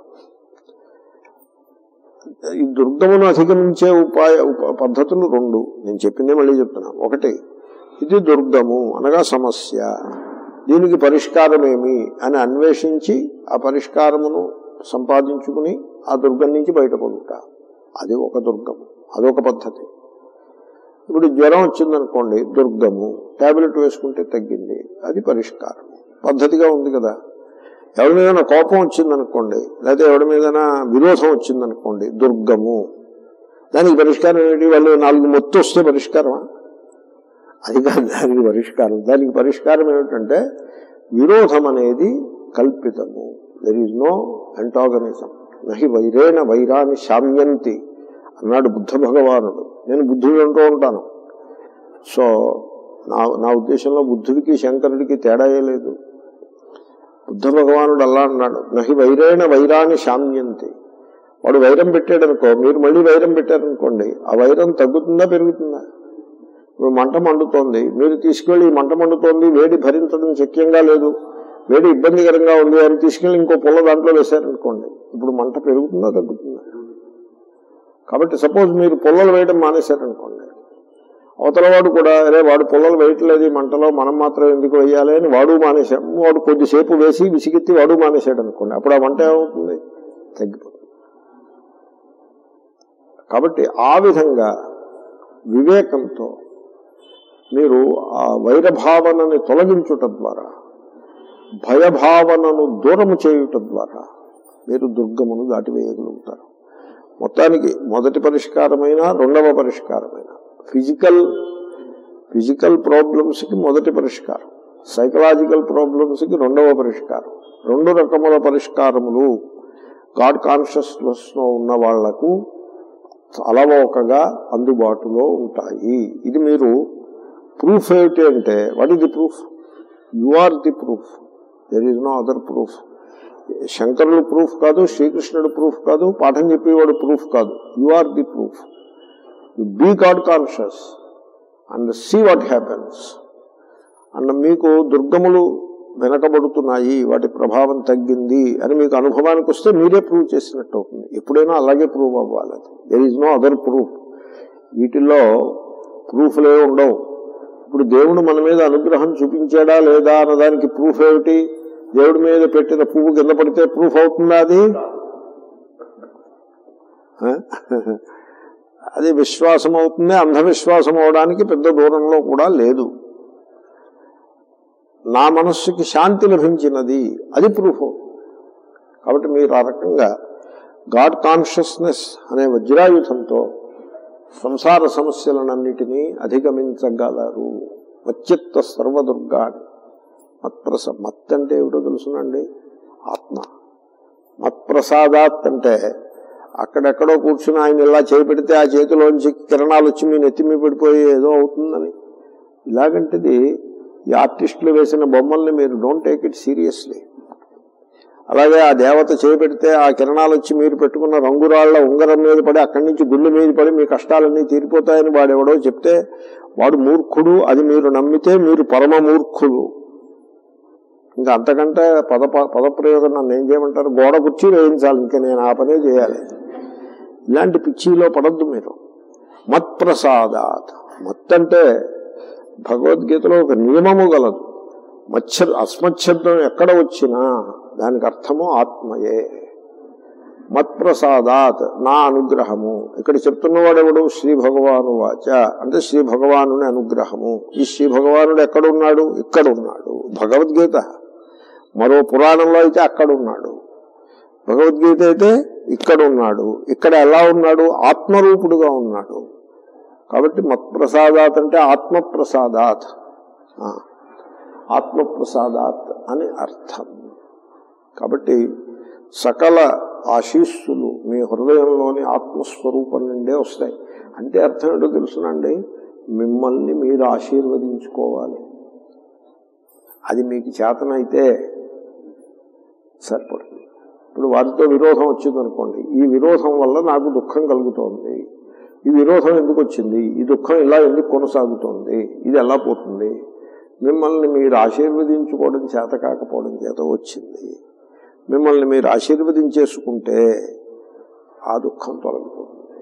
ఈ దుర్గమును అధిగమించే ఉపాయ ఉప- పద్ధతులు రెండు నేను చెప్పిందే మళ్ళీ చెప్తున్నా ఒకటి ఇది దుర్గము అనగా సమస్య దీనికి పరిష్కారం ఏమి అని అన్వేషించి ఆ పరిష్కారమును సంపాదించుకుని ఆ దుర్గం నుంచి బయటపడుట అది ఒక దుర్గము అదొక పద్ధతి ఇప్పుడు జ్వరం వచ్చిందనుకోండి దుర్గము టాబ్లెట్ వేసుకుంటే తగ్గింది అది పరిష్కారం పద్ధతిగా ఉంది కదా ఎవరి మీదైనా కోపం వచ్చిందనుకోండి లేకపోతే ఎవరి మీదైనా విరోధం వచ్చిందనుకోండి దుర్గము దానికి పరిష్కారం ఏంటి వాళ్ళు నాలుగు మొత్తం వస్తే పరిష్కారమా అది కాదు దానికి పరిష్కారం దానికి పరిష్కారం ఏమిటంటే విరోధం అనేది కల్పితము దెర్ ఈజ్ నో అంటాగనిజం నహి వైరేణ వైరాన్ని శామ్యంతి అన్నాడు బుద్ధ భగవానుడు నేను బుద్ధుడు అంటూ ఉంటాను సో నా నా ఉద్దేశంలో బుద్ధుడికి శంకరుడికి తేడాయే లేదు బుద్ధ భగవానుడు అలా అన్నాడు నహి వైరేణ వైరాన్ని శామ్యంతి వాడు వైరం పెట్టాడనుకో మీరు మళ్ళీ వైరం పెట్టారనుకోండి ఆ వైరం తగ్గుతుందా పెరుగుతుందా ఇప్పుడు మంట మండుతోంది మీరు తీసుకెళ్లి ఈ మంట మండుతోంది వేడి భరించడం శక్యంగా లేదు వేడి ఇబ్బందికరంగా ఉంది అని తీసుకెళ్లి ఇంకో పుల్ల దాంట్లో వేశారనుకోండి ఇప్పుడు మంట పెరుగుతుందా తగ్గుతుందా కాబట్టి సపోజ్ మీరు పుల్లలు వేయడం మానేశారనుకోండి అవతల వాడు కూడా అరే వాడు పుల్లలు వేయట్లేదు ఈ మంటలో మనం మాత్రం ఎందుకు వేయాలి అని వాడు మానేశాడు వాడు కొద్దిసేపు వేసి విసిగెత్తి వాడు మానేశాడు అనుకోండి అప్పుడు ఆ మంట ఏమవుతుంది తగ్గిపోతుంది కాబట్టి ఆ విధంగా వివేకంతో మీరు ఆ వైరభావనని తొలగించుట ద్వారా భయభావనను దూరము చేయుట ద్వారా మీరు దుర్గమును దాటివేయగలుగుతారు మొత్తానికి మొదటి పరిష్కారమైన రెండవ పరిష్కారమైన ఫిజికల్ ఫిజికల్ ప్రాబ్లమ్స్ కి మొదటి పరిష్కారం సైకలాజికల్ ప్రాబ్లమ్స్ కి రెండవ పరిష్కారం రెండు రకముల పరిష్కారములు గాడ్ కాన్షియస్నెస్ లో ఉన్న వాళ్లకు అలవోకగా అందుబాటులో ఉంటాయి ఇది మీరు ప్రూఫ్ ఏమిటి అంటే what is the proof you are the proof there is no other proof శంకరుడు ప్రూఫ్ కాదు శ్రీకృష్ణుడు ప్రూఫ్ కాదు పాఠం చెప్పేవాడు ప్రూఫ్ కాదు you are the proof you be God conscious and see what happens and మీకు దుర్గములు వెనకబడుతున్నాయి వాటి ప్రభావం తగ్గింది అని మీకు అనుభవానికి వస్తే మీరే ప్రూవ్ చేసినట్టు అవుతుంది ఎప్పుడైనా అలాగే ప్రూవ్ అవ్వాలి there is no other proof వీటిల్లో ప్రూఫ్లే ఉండవు ఇప్పుడు దేవుడు మన మీద అనుగ్రహం చూపించాడా లేదా అన్నదానికి ప్రూఫ్ ఏమిటి దేవుడి మీద పెట్టిన పువ్వు కింద పడితే ప్రూఫ్ అవుతుందా అది ఆ? అది విశ్వాసం అవుతుంది అంధవిశ్వాసం అవడానికి పెద్ద దూరంలో కూడా లేదు నా మనస్సుకి శాంతి లభించినది అది ప్రూఫ్ కాబట్టి మీరు ఆ రకంగా గాడ్ కాన్షియస్నెస్ అనే వజ్రాయుధంతో సంసార సమస్యలనన్నిటినీ అధిగమించగలరు మచ్చిత్త సర్వదుర్గాన్ని మత్ప్రస మత్ అంటే ఏమిటో తెలుసునండి ఆత్మ మత్ప్రసాదాత్ అంటే అక్కడెక్కడో కూర్చుని ఆయన ఇలా చేపెడితే ఆ చేతిలోంచి కిరణాలు వచ్చి మీ నెత్తి మీద పడిపోయి ఏదో అవుతుందని ఇలాగంటిది ఈ ఆర్టిస్టులు వేసిన బొమ్మల్ని మీరు డోంట్ టేక్ ఇట్ సీరియస్లీ అలాగే ఆ దేవత చేపెడితే ఆ కిరణాలు వచ్చి మీరు పెట్టుకున్న రంగురాళ్ల ఉంగరం మీద పడి అక్కడి నుంచి గుండె మీద పడి మీ కష్టాలన్నీ తీరిపోతాయని వాడెవడో చెప్తే వాడు మూర్ఖుడు అది మీరు నమ్మితే మీరు పరమ మూర్ఖులు ఇంకా అంతకంటే పద పదప్రయోగం నన్ను ఏం చేయమంటారు గోడ కుర్చీ వేయించాలి ఇంకా నేను ఆ పనే చేయాలి ఇలాంటి పిచ్చిలో పడద్దు మీరు మత్ప్రసాదాత్ మత్ అంటే భగవద్గీతలో ఒక నియమము గలదు మచ్చ అస్మచ్చబ్దం ఎక్కడ వచ్చినా దానికి అర్థము ఆత్మయే మత్ప్రసాదాత్ నా అనుగ్రహము ఇక్కడ చెప్తున్నవాడెవడు శ్రీ భగవాను వాచ అంటే శ్రీ భగవానుని అనుగ్రహము ఈ శ్రీ భగవానుడు ఎక్కడున్నాడు ఇక్కడ ఉన్నాడు భగవద్గీత మరో పురాణంలో అయితే అక్కడ ఉన్నాడు భగవద్గీత అయితే ఇక్కడ ఉన్నాడు ఇక్కడ ఎలా ఉన్నాడు ఆత్మరూపుడుగా ఉన్నాడు కాబట్టి మత్ప్రసాదాత్ అంటే ఆత్మప్రసాదాత్ ఆ, ఆత్మప్రసాదాత్ అని అర్థం కాబట్టి సకల ఆశీస్సులు మీ హృదయంలోని ఆత్మస్వరూపం నుండే వస్తాయి అంటే అర్థం ఏంటో తెలుసునండి మిమ్మల్ని మీరు ఆశీర్వదించుకోవాలి అది మీకు చేతనైతే సరిపడుతుంది ఇప్పుడు వారితో విరోధం వచ్చింది అనుకోండి ఈ విరోధం వల్ల నాకు దుఃఖం కలుగుతోంది ఈ విరోధం ఎందుకు వచ్చింది ఈ దుఃఖం ఇలా ఎందుకు కొనసాగుతోంది ఇది ఎలా పోతుంది మిమ్మల్ని మీరు ఆశీర్వదించుకోవడం చేత కాకపోవడం చేత వచ్చింది మిమ్మల్ని మీరు ఆశీర్వదించేసుకుంటే ఆ దుఃఖం తొలగిపోతుంది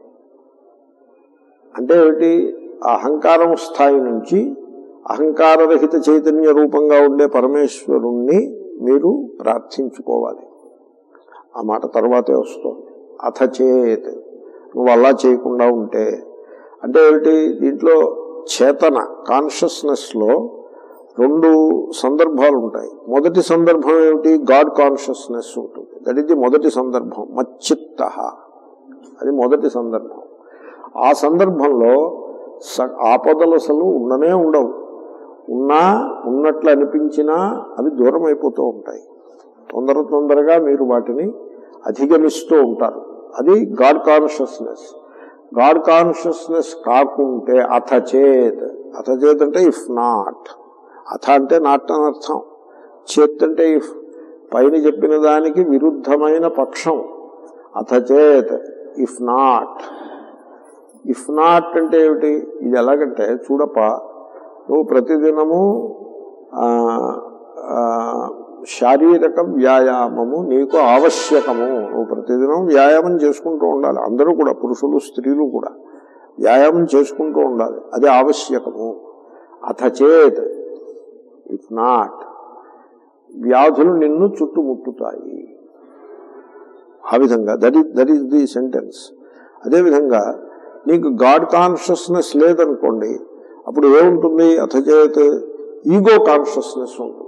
అంటే ఏమిటి అహంకారం స్థాయి నుంచి అహంకారరహిత చైతన్య రూపంగా ఉండే పరమేశ్వరుణ్ణి మీరు ప్రార్థించుకోవాలి ఆ మాట తర్వాతే వస్తుంది అథ చేత్ నువ్వు అలా చేయకుండా ఉంటే అంటే ఏమిటి దీంట్లో చేతన కాన్షియస్నెస్ లో రెండు సందర్భాలు ఉంటాయి మొదటి సందర్భం ఏమిటి గాడ్ కాన్షియస్నెస్ ఉంటుంది దట్ ఇది మొదటి సందర్భం మచ్చిత్త అది మొదటి సందర్భం ఆ సందర్భంలో స- ఆపదలు అసలు ఉండనే ఉండవు ఉన్నా ఉన్నట్లు అనిపించినా అవి దూరం అయిపోతూ ఉంటాయి తొందర తొందరగా మీరు వాటిని అధిగమిస్తూ ఉంటారు అది గాడ్ కాన్షియస్నెస్ గాడ్ కాన్షియస్నెస్ కాకుంటే అథ చేత్ అథ చేత్ అంటే ఇఫ్ నాట్ అథ అంటే నాట్ అని అర్థం చేత్ అంటే ఇఫ్ పైన చెప్పిన దానికి విరుద్ధమైన పక్షం అథ చేత్ ఇఫ్ నాట్ ఇఫ్ నాట్ అంటే ఏమిటి ఇది ఎలాగంటే చూడప్ప నువ్వు ప్రతిదినము ఆ, ఆ, శారీరక వ్యాయామము నీకు ఆవశ్యకము నువ్వు ప్రతిదినం వ్యాయామం చేసుకుంటూ ఉండాలి అందరూ కూడా పురుషులు స్త్రీలు కూడా వ్యాయామం చేసుకుంటూ ఉండాలి అది ఆవశ్యకము అథ చేత్ ఇఫ్ నాట్ వ్యాధులు నిన్ను చుట్టుముట్టుతాయి ఆ విధంగా that is that is the sentence అదేవిధంగా నీకు గాడ్ కాన్షియస్నెస్ లేదనుకోండి అప్పుడు ఏముంటుంది అథచేత్ ఈగో కాన్షియస్నెస్ ఉంటుంది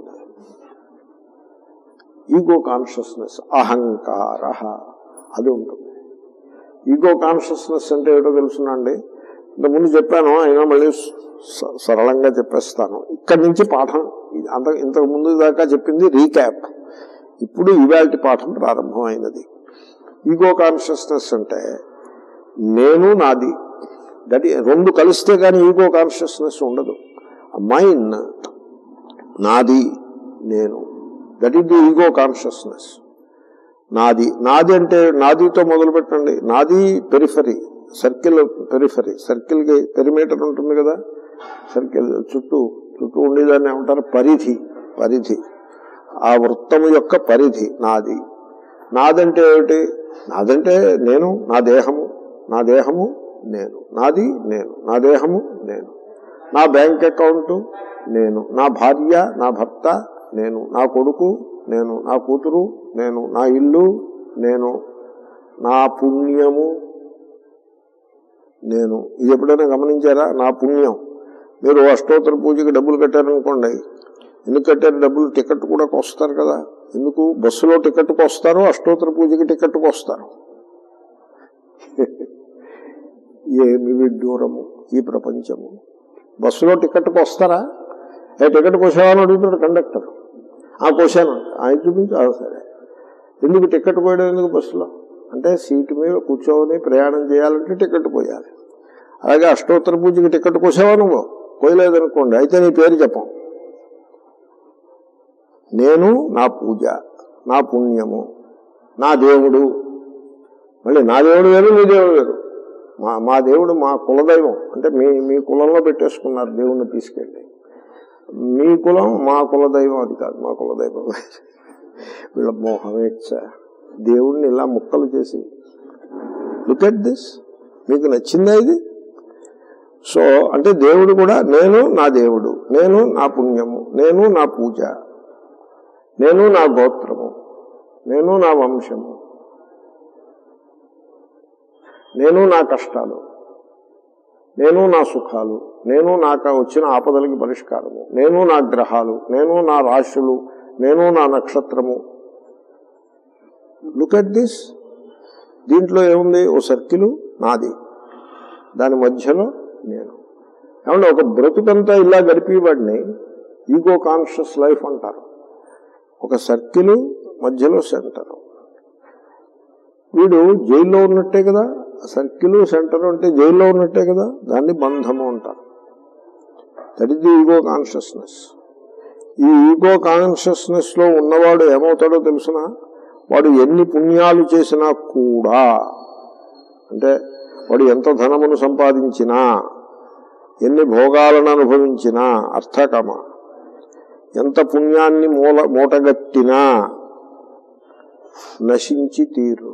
ఈగో కాన్షియస్నెస్ అహంకార అది ఉంటుంది ఈగో కాన్షియస్నెస్ అంటే ఏటో తెలుసునండి ఇంతకుముందు చెప్పాను అయినా మళ్ళీ స- సరళంగా చెప్పేస్తాను ఇక్కడి నుంచి పాఠం ఇది అంత ఇంతకు ముందు దాకా చెప్పింది రీక్యాప్ ఇప్పుడు ఇవాళ పాఠం ప్రారంభమైనది ఈగో కాన్షియస్నెస్ అంటే నేను నాది దట్ రెండు కలిస్తే కానీ ఈగో కాన్షియస్నెస్ ఉండదు మైండ్ నాది నేను that is the ego consciousness నాది నాది అంటే నాదితో మొదలు పెట్టండి నాది పెరిఫరీ సర్కిల్ పెరిఫరీ సర్కిల్ కి పెరిమీటర్ ఉంటుంది కదా సర్కిల్ చుట్టూ చుట్టూ ఉండేదాన్ని ఏమంటారు పరిధి పరిధి ఆ వృత్తము యొక్క పరిధి నాది నాదంటే ఏమిటి నాదంటే నేను నా దేహము నా దేహము నేను నాది నేను నా దేహము నేను నా బ్యాంక్ అకౌంట్ నేను నా భార్య నా భర్త నేను నా కొడుకు నేను నా కూతురు నేను నా ఇల్లు నేను నా పుణ్యము నేను ఇది ఎప్పుడైనా గమనించారా నా పుణ్యం మీరు అష్టోత్తర పూజకి డబ్బులు కట్టారనుకోండి ఎందుకు కట్టారు డబ్బులు టికెట్ కూడా వస్తారు కదా ఎందుకు బస్సులో టికెట్కి వస్తారు అష్టోత్తర పూజకి టికెట్కి వస్తారు ఏమి విడ్డూరము ఈ ప్రపంచము బస్సులో టికెట్కి వస్తారా ఏ టికెట్ కోసావని అడుగుతాడు కండక్టర్ ఆ కోసాను ఆయన చూపించు ఆ, సరే ఎందుకు టికెట్ పోయడం ఎందుకు బస్సులో అంటే సీటు మీద కూర్చోని ప్రయాణం చేయాలంటే టికెట్ పోయాలి అలాగే అష్టోత్తర పూజకి టికెట్ కోసావా నువ్వు కోయలేదనుకోండి అయితే నీ పేరు చెప్పం నేను నా పూజ నా పుణ్యము నా దేవుడు మళ్ళీ నా దేవుడు వేరు మీ దేవుడు వేరు మా మా దేవుడు మా కులదైవం అంటే మీ మీ కులంలో పెట్టేసుకున్నారు దేవుణ్ణి తీసుకెళ్ళి మీ కులం మా కులదైవం అది కాదు మా కులదైవం వీళ్ళ మోహమేచ్ఛ దేవుణ్ణి ఇలా ముక్కలు చేసి లుక్ ఎట్ దిస్ మీకు నచ్చిందా ఇది సో అంటే దేవుడు కూడా నేను నా దేవుడు నేను నా పుణ్యము నేను నా పూజ నేను నా గోత్రము నేను నా వంశము నేను నా కష్టాలు నేను నా సుఖాలు నేను నాకు వచ్చిన ఆపదలకి పరిష్కారము నేను నా గ్రహాలు నేను నా రాశులు నేను నా నక్షత్రము లుక్ అట్ దిస్ దీంట్లో ఏముంది ఓ సర్కిల్ నాది దాని మధ్యలో నేను ఏమంటే ఒక బ్రతుకంతా ఇలా గడిపేవాడిని ఈగో కాన్షియస్ లైఫ్ అంటారు ఒక సర్కిల్ మధ్యలో సెంటర్ వీడు జైల్లో ఉన్నట్టే కదా సర్కిల్ సెంటర్ అంటే జైల్లో ఉన్నట్టే కదా దాన్ని బంధము అంటారు that is the ego consciousness ఈ ఈగో కాన్షియస్నెస్ లో ఉన్నవాడు ఏమవుతాడో తెలుసిన వాడు ఎన్ని పుణ్యాలు చేసినా కూడా అంటే వాడు ఎంత ధనమును సంపాదించినా ఎన్ని భోగాలను అనుభవించినా అర్థకమ ఎంత పుణ్యాన్ని మూల మూటగట్టినా నశించి తీరు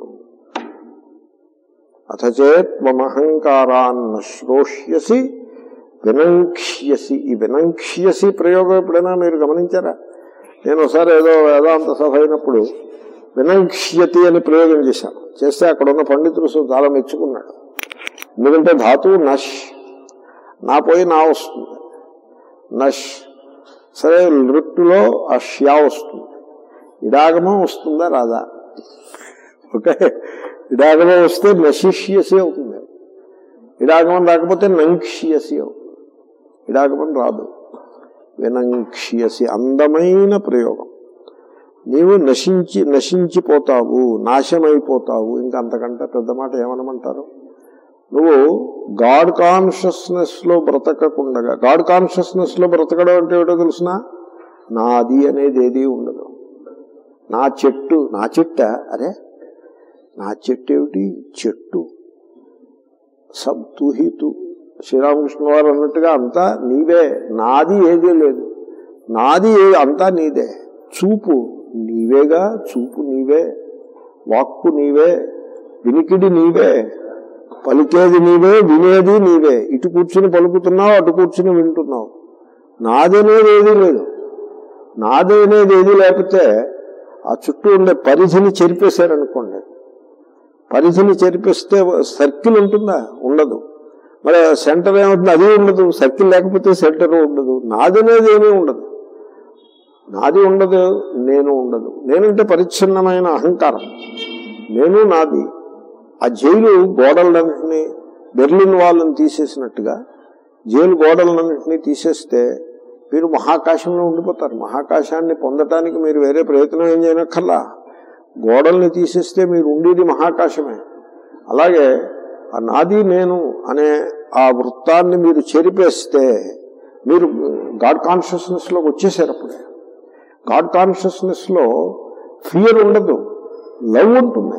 అథచేత్వమహంకారాన్న శ్రోష్యసి వినంక్ష్యసి ఈ వినంక్ష్యసి ప్రయోగం ఎప్పుడైనా మీరు గమనించారా నేను ఒకసారి ఏదో వేదాంత సభ అయినప్పుడు వినంక్ష్యతి అని ప్రయోగం చేశాను చేస్తే అక్కడ ఉన్న పండితులు చాలా మెచ్చుకున్నాడు ఎందుకంటే ధాతువు నష్ నా పోయి నా వస్తుంది నష్ సరే నృత్తులో ఆ ష్యా వస్తుంది ఇడాగమం వస్తుందా రాదా ఓకే ఇడాగమం వస్తే నశిష్యసి అవుతుంది ఇడాగమం రాకపోతే నంక్ష్యసి అవుతుంది ఇడాగమం రాదు వినంక్ష్యసి అందమైన ప్రయోగం నీవు నశించి నశించిపోతావు నాశమైపోతావు ఇంకా అంతకంటే పెద్ద మాట ఏమనమంటారు నువ్వు గాడ్ కాన్షియస్నెస్ లో బ్రతకకుండగా గాడ్ కాన్షియస్నెస్ లో బ్రతకడం అంటే ఏమిటో తెలుసిన నాది అనేది ఏది ఉండదు నా చెట్టు నా చెట్ట అరే నా చెట్టు ఏమిటి చెట్టు సబ్ తూ హీ తూ శ్రీరామకృష్ణ వారు అన్నట్టుగా అంతా నీవే నాది ఏదీ లేదు నాది ఏ అంతా నీదే చూపు నీవేగా చూపు నీవే వాక్కు నీవే వినికిడి నీవే పలికేది నీవే వినేది నీవే ఇటు కూర్చుని పలుకుతున్నావు అటు కూర్చుని వింటున్నావు నాదనేది ఏదీ లేదు నాదనేది ఏది లేకపోతే ఆ చుట్టూ ఉండే పరిధిని చెరిపేశారనుకోండి పరిధిని చెరిపిస్తే సర్కిల్ ఉంటుందా ఉండదు మరి సెంటర్ ఏమవుతుంది అది ఉండదు సర్కిల్ లేకపోతే సెంటర్ ఉండదు నాదనేది ఏమీ ఉండదు నాది ఉండదు నేను ఉండదు నేనంటే పరిచ్ఛిన్నమైన అహంకారం నేను నాది ఆ జైలు గోడలన్నింటినీ బెర్లిన్ వాళ్ళని తీసేసినట్టుగా జైలు గోడలన్నింటినీ తీసేస్తే మీరు మహాకాశంలో ఉండిపోతారు మహాకాశాన్ని పొందటానికి మీరు వేరే ప్రయత్నం ఏం చేయనక్కర్లా గోడల్ని తీసేస్తే మీరు ఉండేది మహాకాశమే అలాగే ఆ నాది నేను అనే ఆ వృత్తాన్ని మీరు చెరిపేస్తే మీరు గాడ్ కాన్షియస్నెస్ లోకి వచ్చేసారు అప్పుడే గాడ్ కాన్షియస్నెస్ లో ఫియర్ ఉండదు లవ్ ఉంటుంది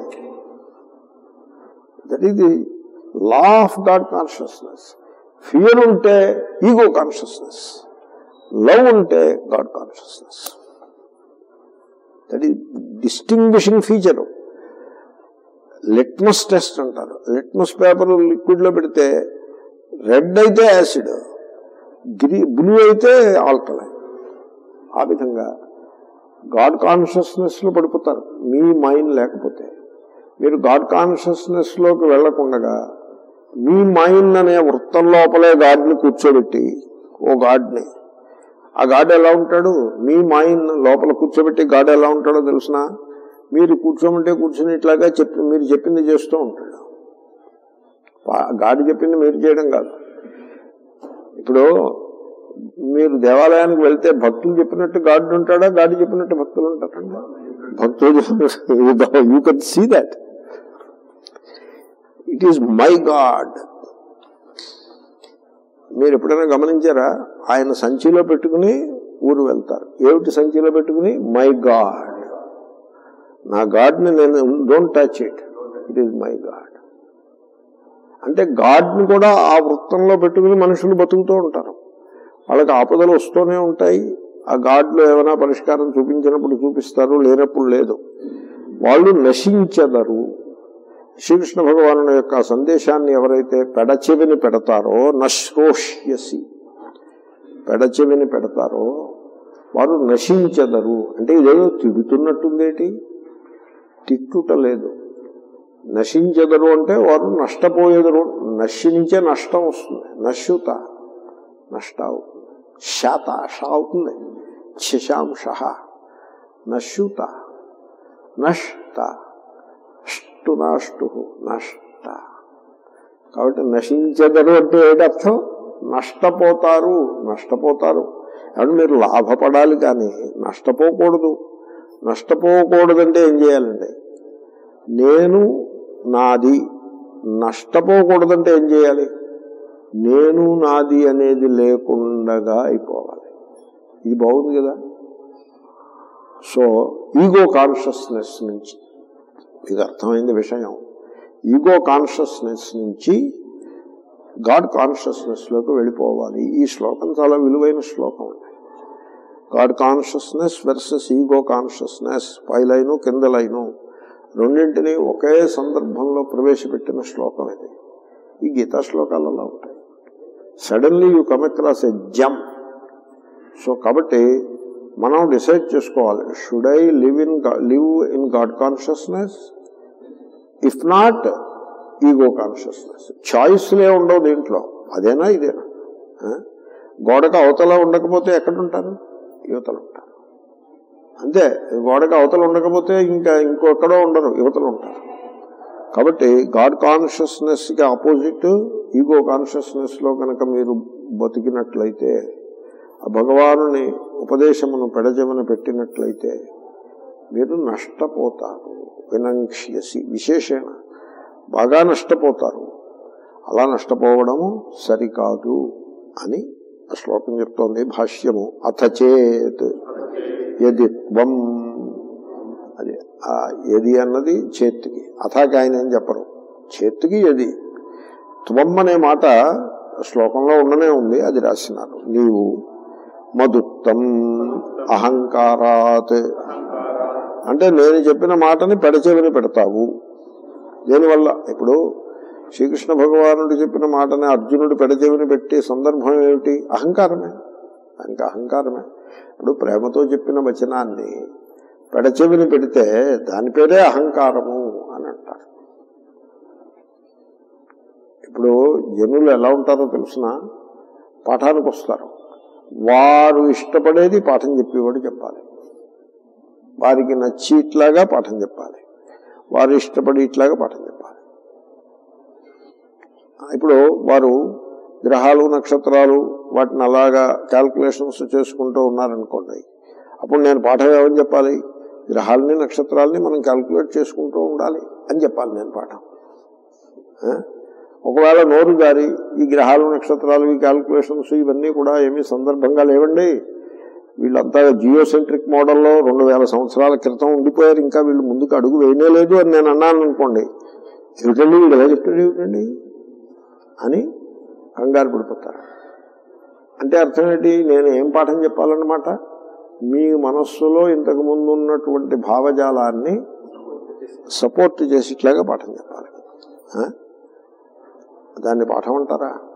that is the law of God consciousness fear ఉంటే ఈగో కాన్షియస్నెస్ లవ్ ఉంటే గాడ్ కాన్షియస్నెస్ దట్ ఈ డిస్టింగ్విషింగ్ ఫీచర్ లిట్మస్ టెస్ట్ అంటారు లిట్మస్ పేపర్ లిక్విడ్ లో పెడితే రెడ్ అయితే యాసిడ్ గ్రీ బ్లూ అయితే ఆల్కలైన్ ఆ విధంగా గాడ్ కాన్షియస్నెస్ లో పడిపోతారు మీ మైండ్ లేకపోతే మీరు గాడ్ కాన్షియస్నెస్ లోకి వెళ్లకుండగా మీ మైండ్ అనే వృత్తం లోపలే గాడ్ని కూర్చోబెట్టి ఓ గాడ్ని ఆ గాడ్ ఎలా ఉంటాడు మీ మైండ్ లోపల కూర్చోబెట్టి గాడ్ ఎలా ఉంటాడో తెలుసిన మీరు కూర్చోమంటే కూర్చునేట్లాగా చెప్పి మీరు చెప్పింది చేస్తూ ఉంటాడు ఆ గాడి చెప్పింది మీరు చేయడం కాదు ఇప్పుడు మీరు దేవాలయానికి వెళ్తే భక్తులు చెప్పినట్టు గాడు ఉంటాడా గాడి చెప్పినట్టు భక్తులు ఉంటారండి భక్తులు you can see that it is my God మీరు ఎప్పుడైనా గమనించారా ఆయన సంచిలో పెట్టుకుని ఊరు వెళ్తారు ఏమిటి సంచిలో పెట్టుకుని మై గాడ్ నా గాడ్ని నేను don't touch it it is my God అంటే గాడ్ని కూడా ఆ వృత్తంలో పెట్టుకుని మనుషులు బతుకుతూ ఉంటారు వాళ్ళకి ఆపదలు వస్తూనే ఉంటాయి ఆ గాడ్లో ఏమైనా పరిష్కారం చూపించినప్పుడు చూపిస్తారు లేనప్పుడు లేదు వాళ్ళు నశించదరు శ్రీకృష్ణ భగవాను యొక్క సందేశాన్ని ఎవరైతే పెడచెవిని పెడతారో నశ్రోష్యసి పెడచెవిని పెడతారో వారు నశించదరు అంటే ఇదేదో తిడుతున్నట్టుందేటి తిట్టుట లేదు నశించెదరు అంటే వారు నష్టపోయేదరు నశించే నష్టం వస్తుంది నశ్యుత నష్ట అవుతుంది శాత ష అవుతుంది శశాంశ నశ్యుత నష్ట టు నాష్టు నష్ట కాబట్టి నశించెదరు అంటే ఏటర్థం నష్టపోతారు నష్టపోతారు కాబట్టి మీరు లాభపడాలి కానీ నష్టపోకూడదు నష్టపోకూడదంటే ఏం చేయాలండి నేను నాది నష్టపోకూడదంటే ఏం చేయాలి నేను నాది అనేది లేకుండగా అయిపోవాలి ఇది బాగుంది కదా సో ఈగో కాన్షియస్నెస్ నుంచి ఇది అర్థమైంది విషయం ఈగో కాన్షియస్నెస్ నుంచి గాడ్ కాన్షియస్నెస్ లోకి వెళ్ళిపోవాలి ఈ శ్లోకం చాలా విలువైన శ్లోకం అండి God consciousness versus ego consciousness పైలైను కింద లైను రెండింటినీ ఒకే సందర్భంలో ప్రవేశపెట్టిన శ్లోకం ఇది ఈ గీతా శ్లోకాలు అలా ఉంటాయి suddenly you come across a gem so కాబట్టి మనం డిసైడ్ చేసుకోవాలి should I live in live in God consciousness if not ego consciousness చాయిస్లే ఉండవు దీంట్లో అదేనా ఇదేనా ఆ? గోడకు అవతల ఉండకపోతే ఎక్కడుంటారు యువతలు ఉంటారు అంతే గోడకు అవతల ఉండకపోతే ఇంకా ఇంకొక్కడో ఉండరు యువతలు ఉంటారు కాబట్టి గాడ్ కాన్షియస్నెస్ కి ఆపోజిట్ ఈగో కాన్షియస్నెస్ లో కనుక మీరు బతికినట్లయితే ఆ భగవానుని ఉపదేశమును పెడజమన పెట్టినట్లయితే మీరు నష్టపోతారు వినంక్ష్యసి విశేషణ బాగా నష్టపోతారు అలా నష్టపోవడము సరికాదు అని ఆ శ్లోకం చెప్తోంది భాష్యము అథ చేత్ యది త్వం అది ఆ ఎది అన్నది చేత్తుకి అథాకి ఆయన ఏం చెప్పరు చేత్తుకి ఎది త్వం అనే మాట శ్లోకంలో ఉండనే ఉంది అది రాసినారు నీవు మదుత్తం అహంకారాత్ అంటే నేను చెప్పిన మాటని పెడచెవిని పెడతావు దేనివల్ల ఇప్పుడు శ్రీకృష్ణ భగవానుడు చెప్పిన మాటని అర్జునుడు పెడచెవిని పెట్టి సందర్భం ఏమిటి అహంకారమే ఇంకా అహంకారమే ఇప్పుడు ప్రేమతో చెప్పిన వచనాన్ని పెడచెవిని పెడితే దాని పేరే అహంకారము అని అంటారు ఇప్పుడు జనులు ఎలా ఉంటారో తెలిసిన పాఠానికి వస్తారు వారు ఇష్టపడేది పాఠం చెప్పేవాడు చెప్పాలి వారికి నచ్చి ఇట్లాగా పాఠం చెప్పాలి వారు ఇష్టపడి ఇట్లాగా పాఠం చెప్పాలి ఇప్పుడు వారు గ్రహాలు నక్షత్రాలు వాటిని అలాగా క్యాల్కులేషన్స్ చేసుకుంటూ ఉన్నారనుకోండి అప్పుడు నేను పాఠం ఏమని చెప్పాలి గ్రహాలని నక్షత్రాలని మనం క్యాల్కులేట్ చేసుకుంటూ ఉండాలి అని చెప్పాలి నేను పాఠం ఆ? ఒకవేళ నోరు గారి ఈ గ్రహాలు నక్షత్రాలు ఈ క్యాల్కులేషన్స్ ఇవన్నీ కూడా ఏమీ సందర్భంగా లేవండి వీళ్ళంతా జియోసెంట్రిక్ మోడల్లో రెండు వేల సంవత్సరాల క్రితం ఉండిపోయారు ఇంకా వీళ్ళు ముందుకు అడుగు వేయలేదు అని నేను అన్నాను అనుకోండి ఏమిటండి వీళ్ళు ఎలా చెప్తాడు ఏమిటండి అని కంగారు పడిపోతారు అంటే అర్థం ఏంటి నేను ఏం పాఠం చెప్పాలన్నమాట మీ మనస్సులో ఇంతకు ముందు ఉన్నటువంటి భావజాలాన్ని సపోర్ట్ చేసేట్లాగా పాఠం చెప్పాలి ఆ? దాన్ని పాఠం అంటారా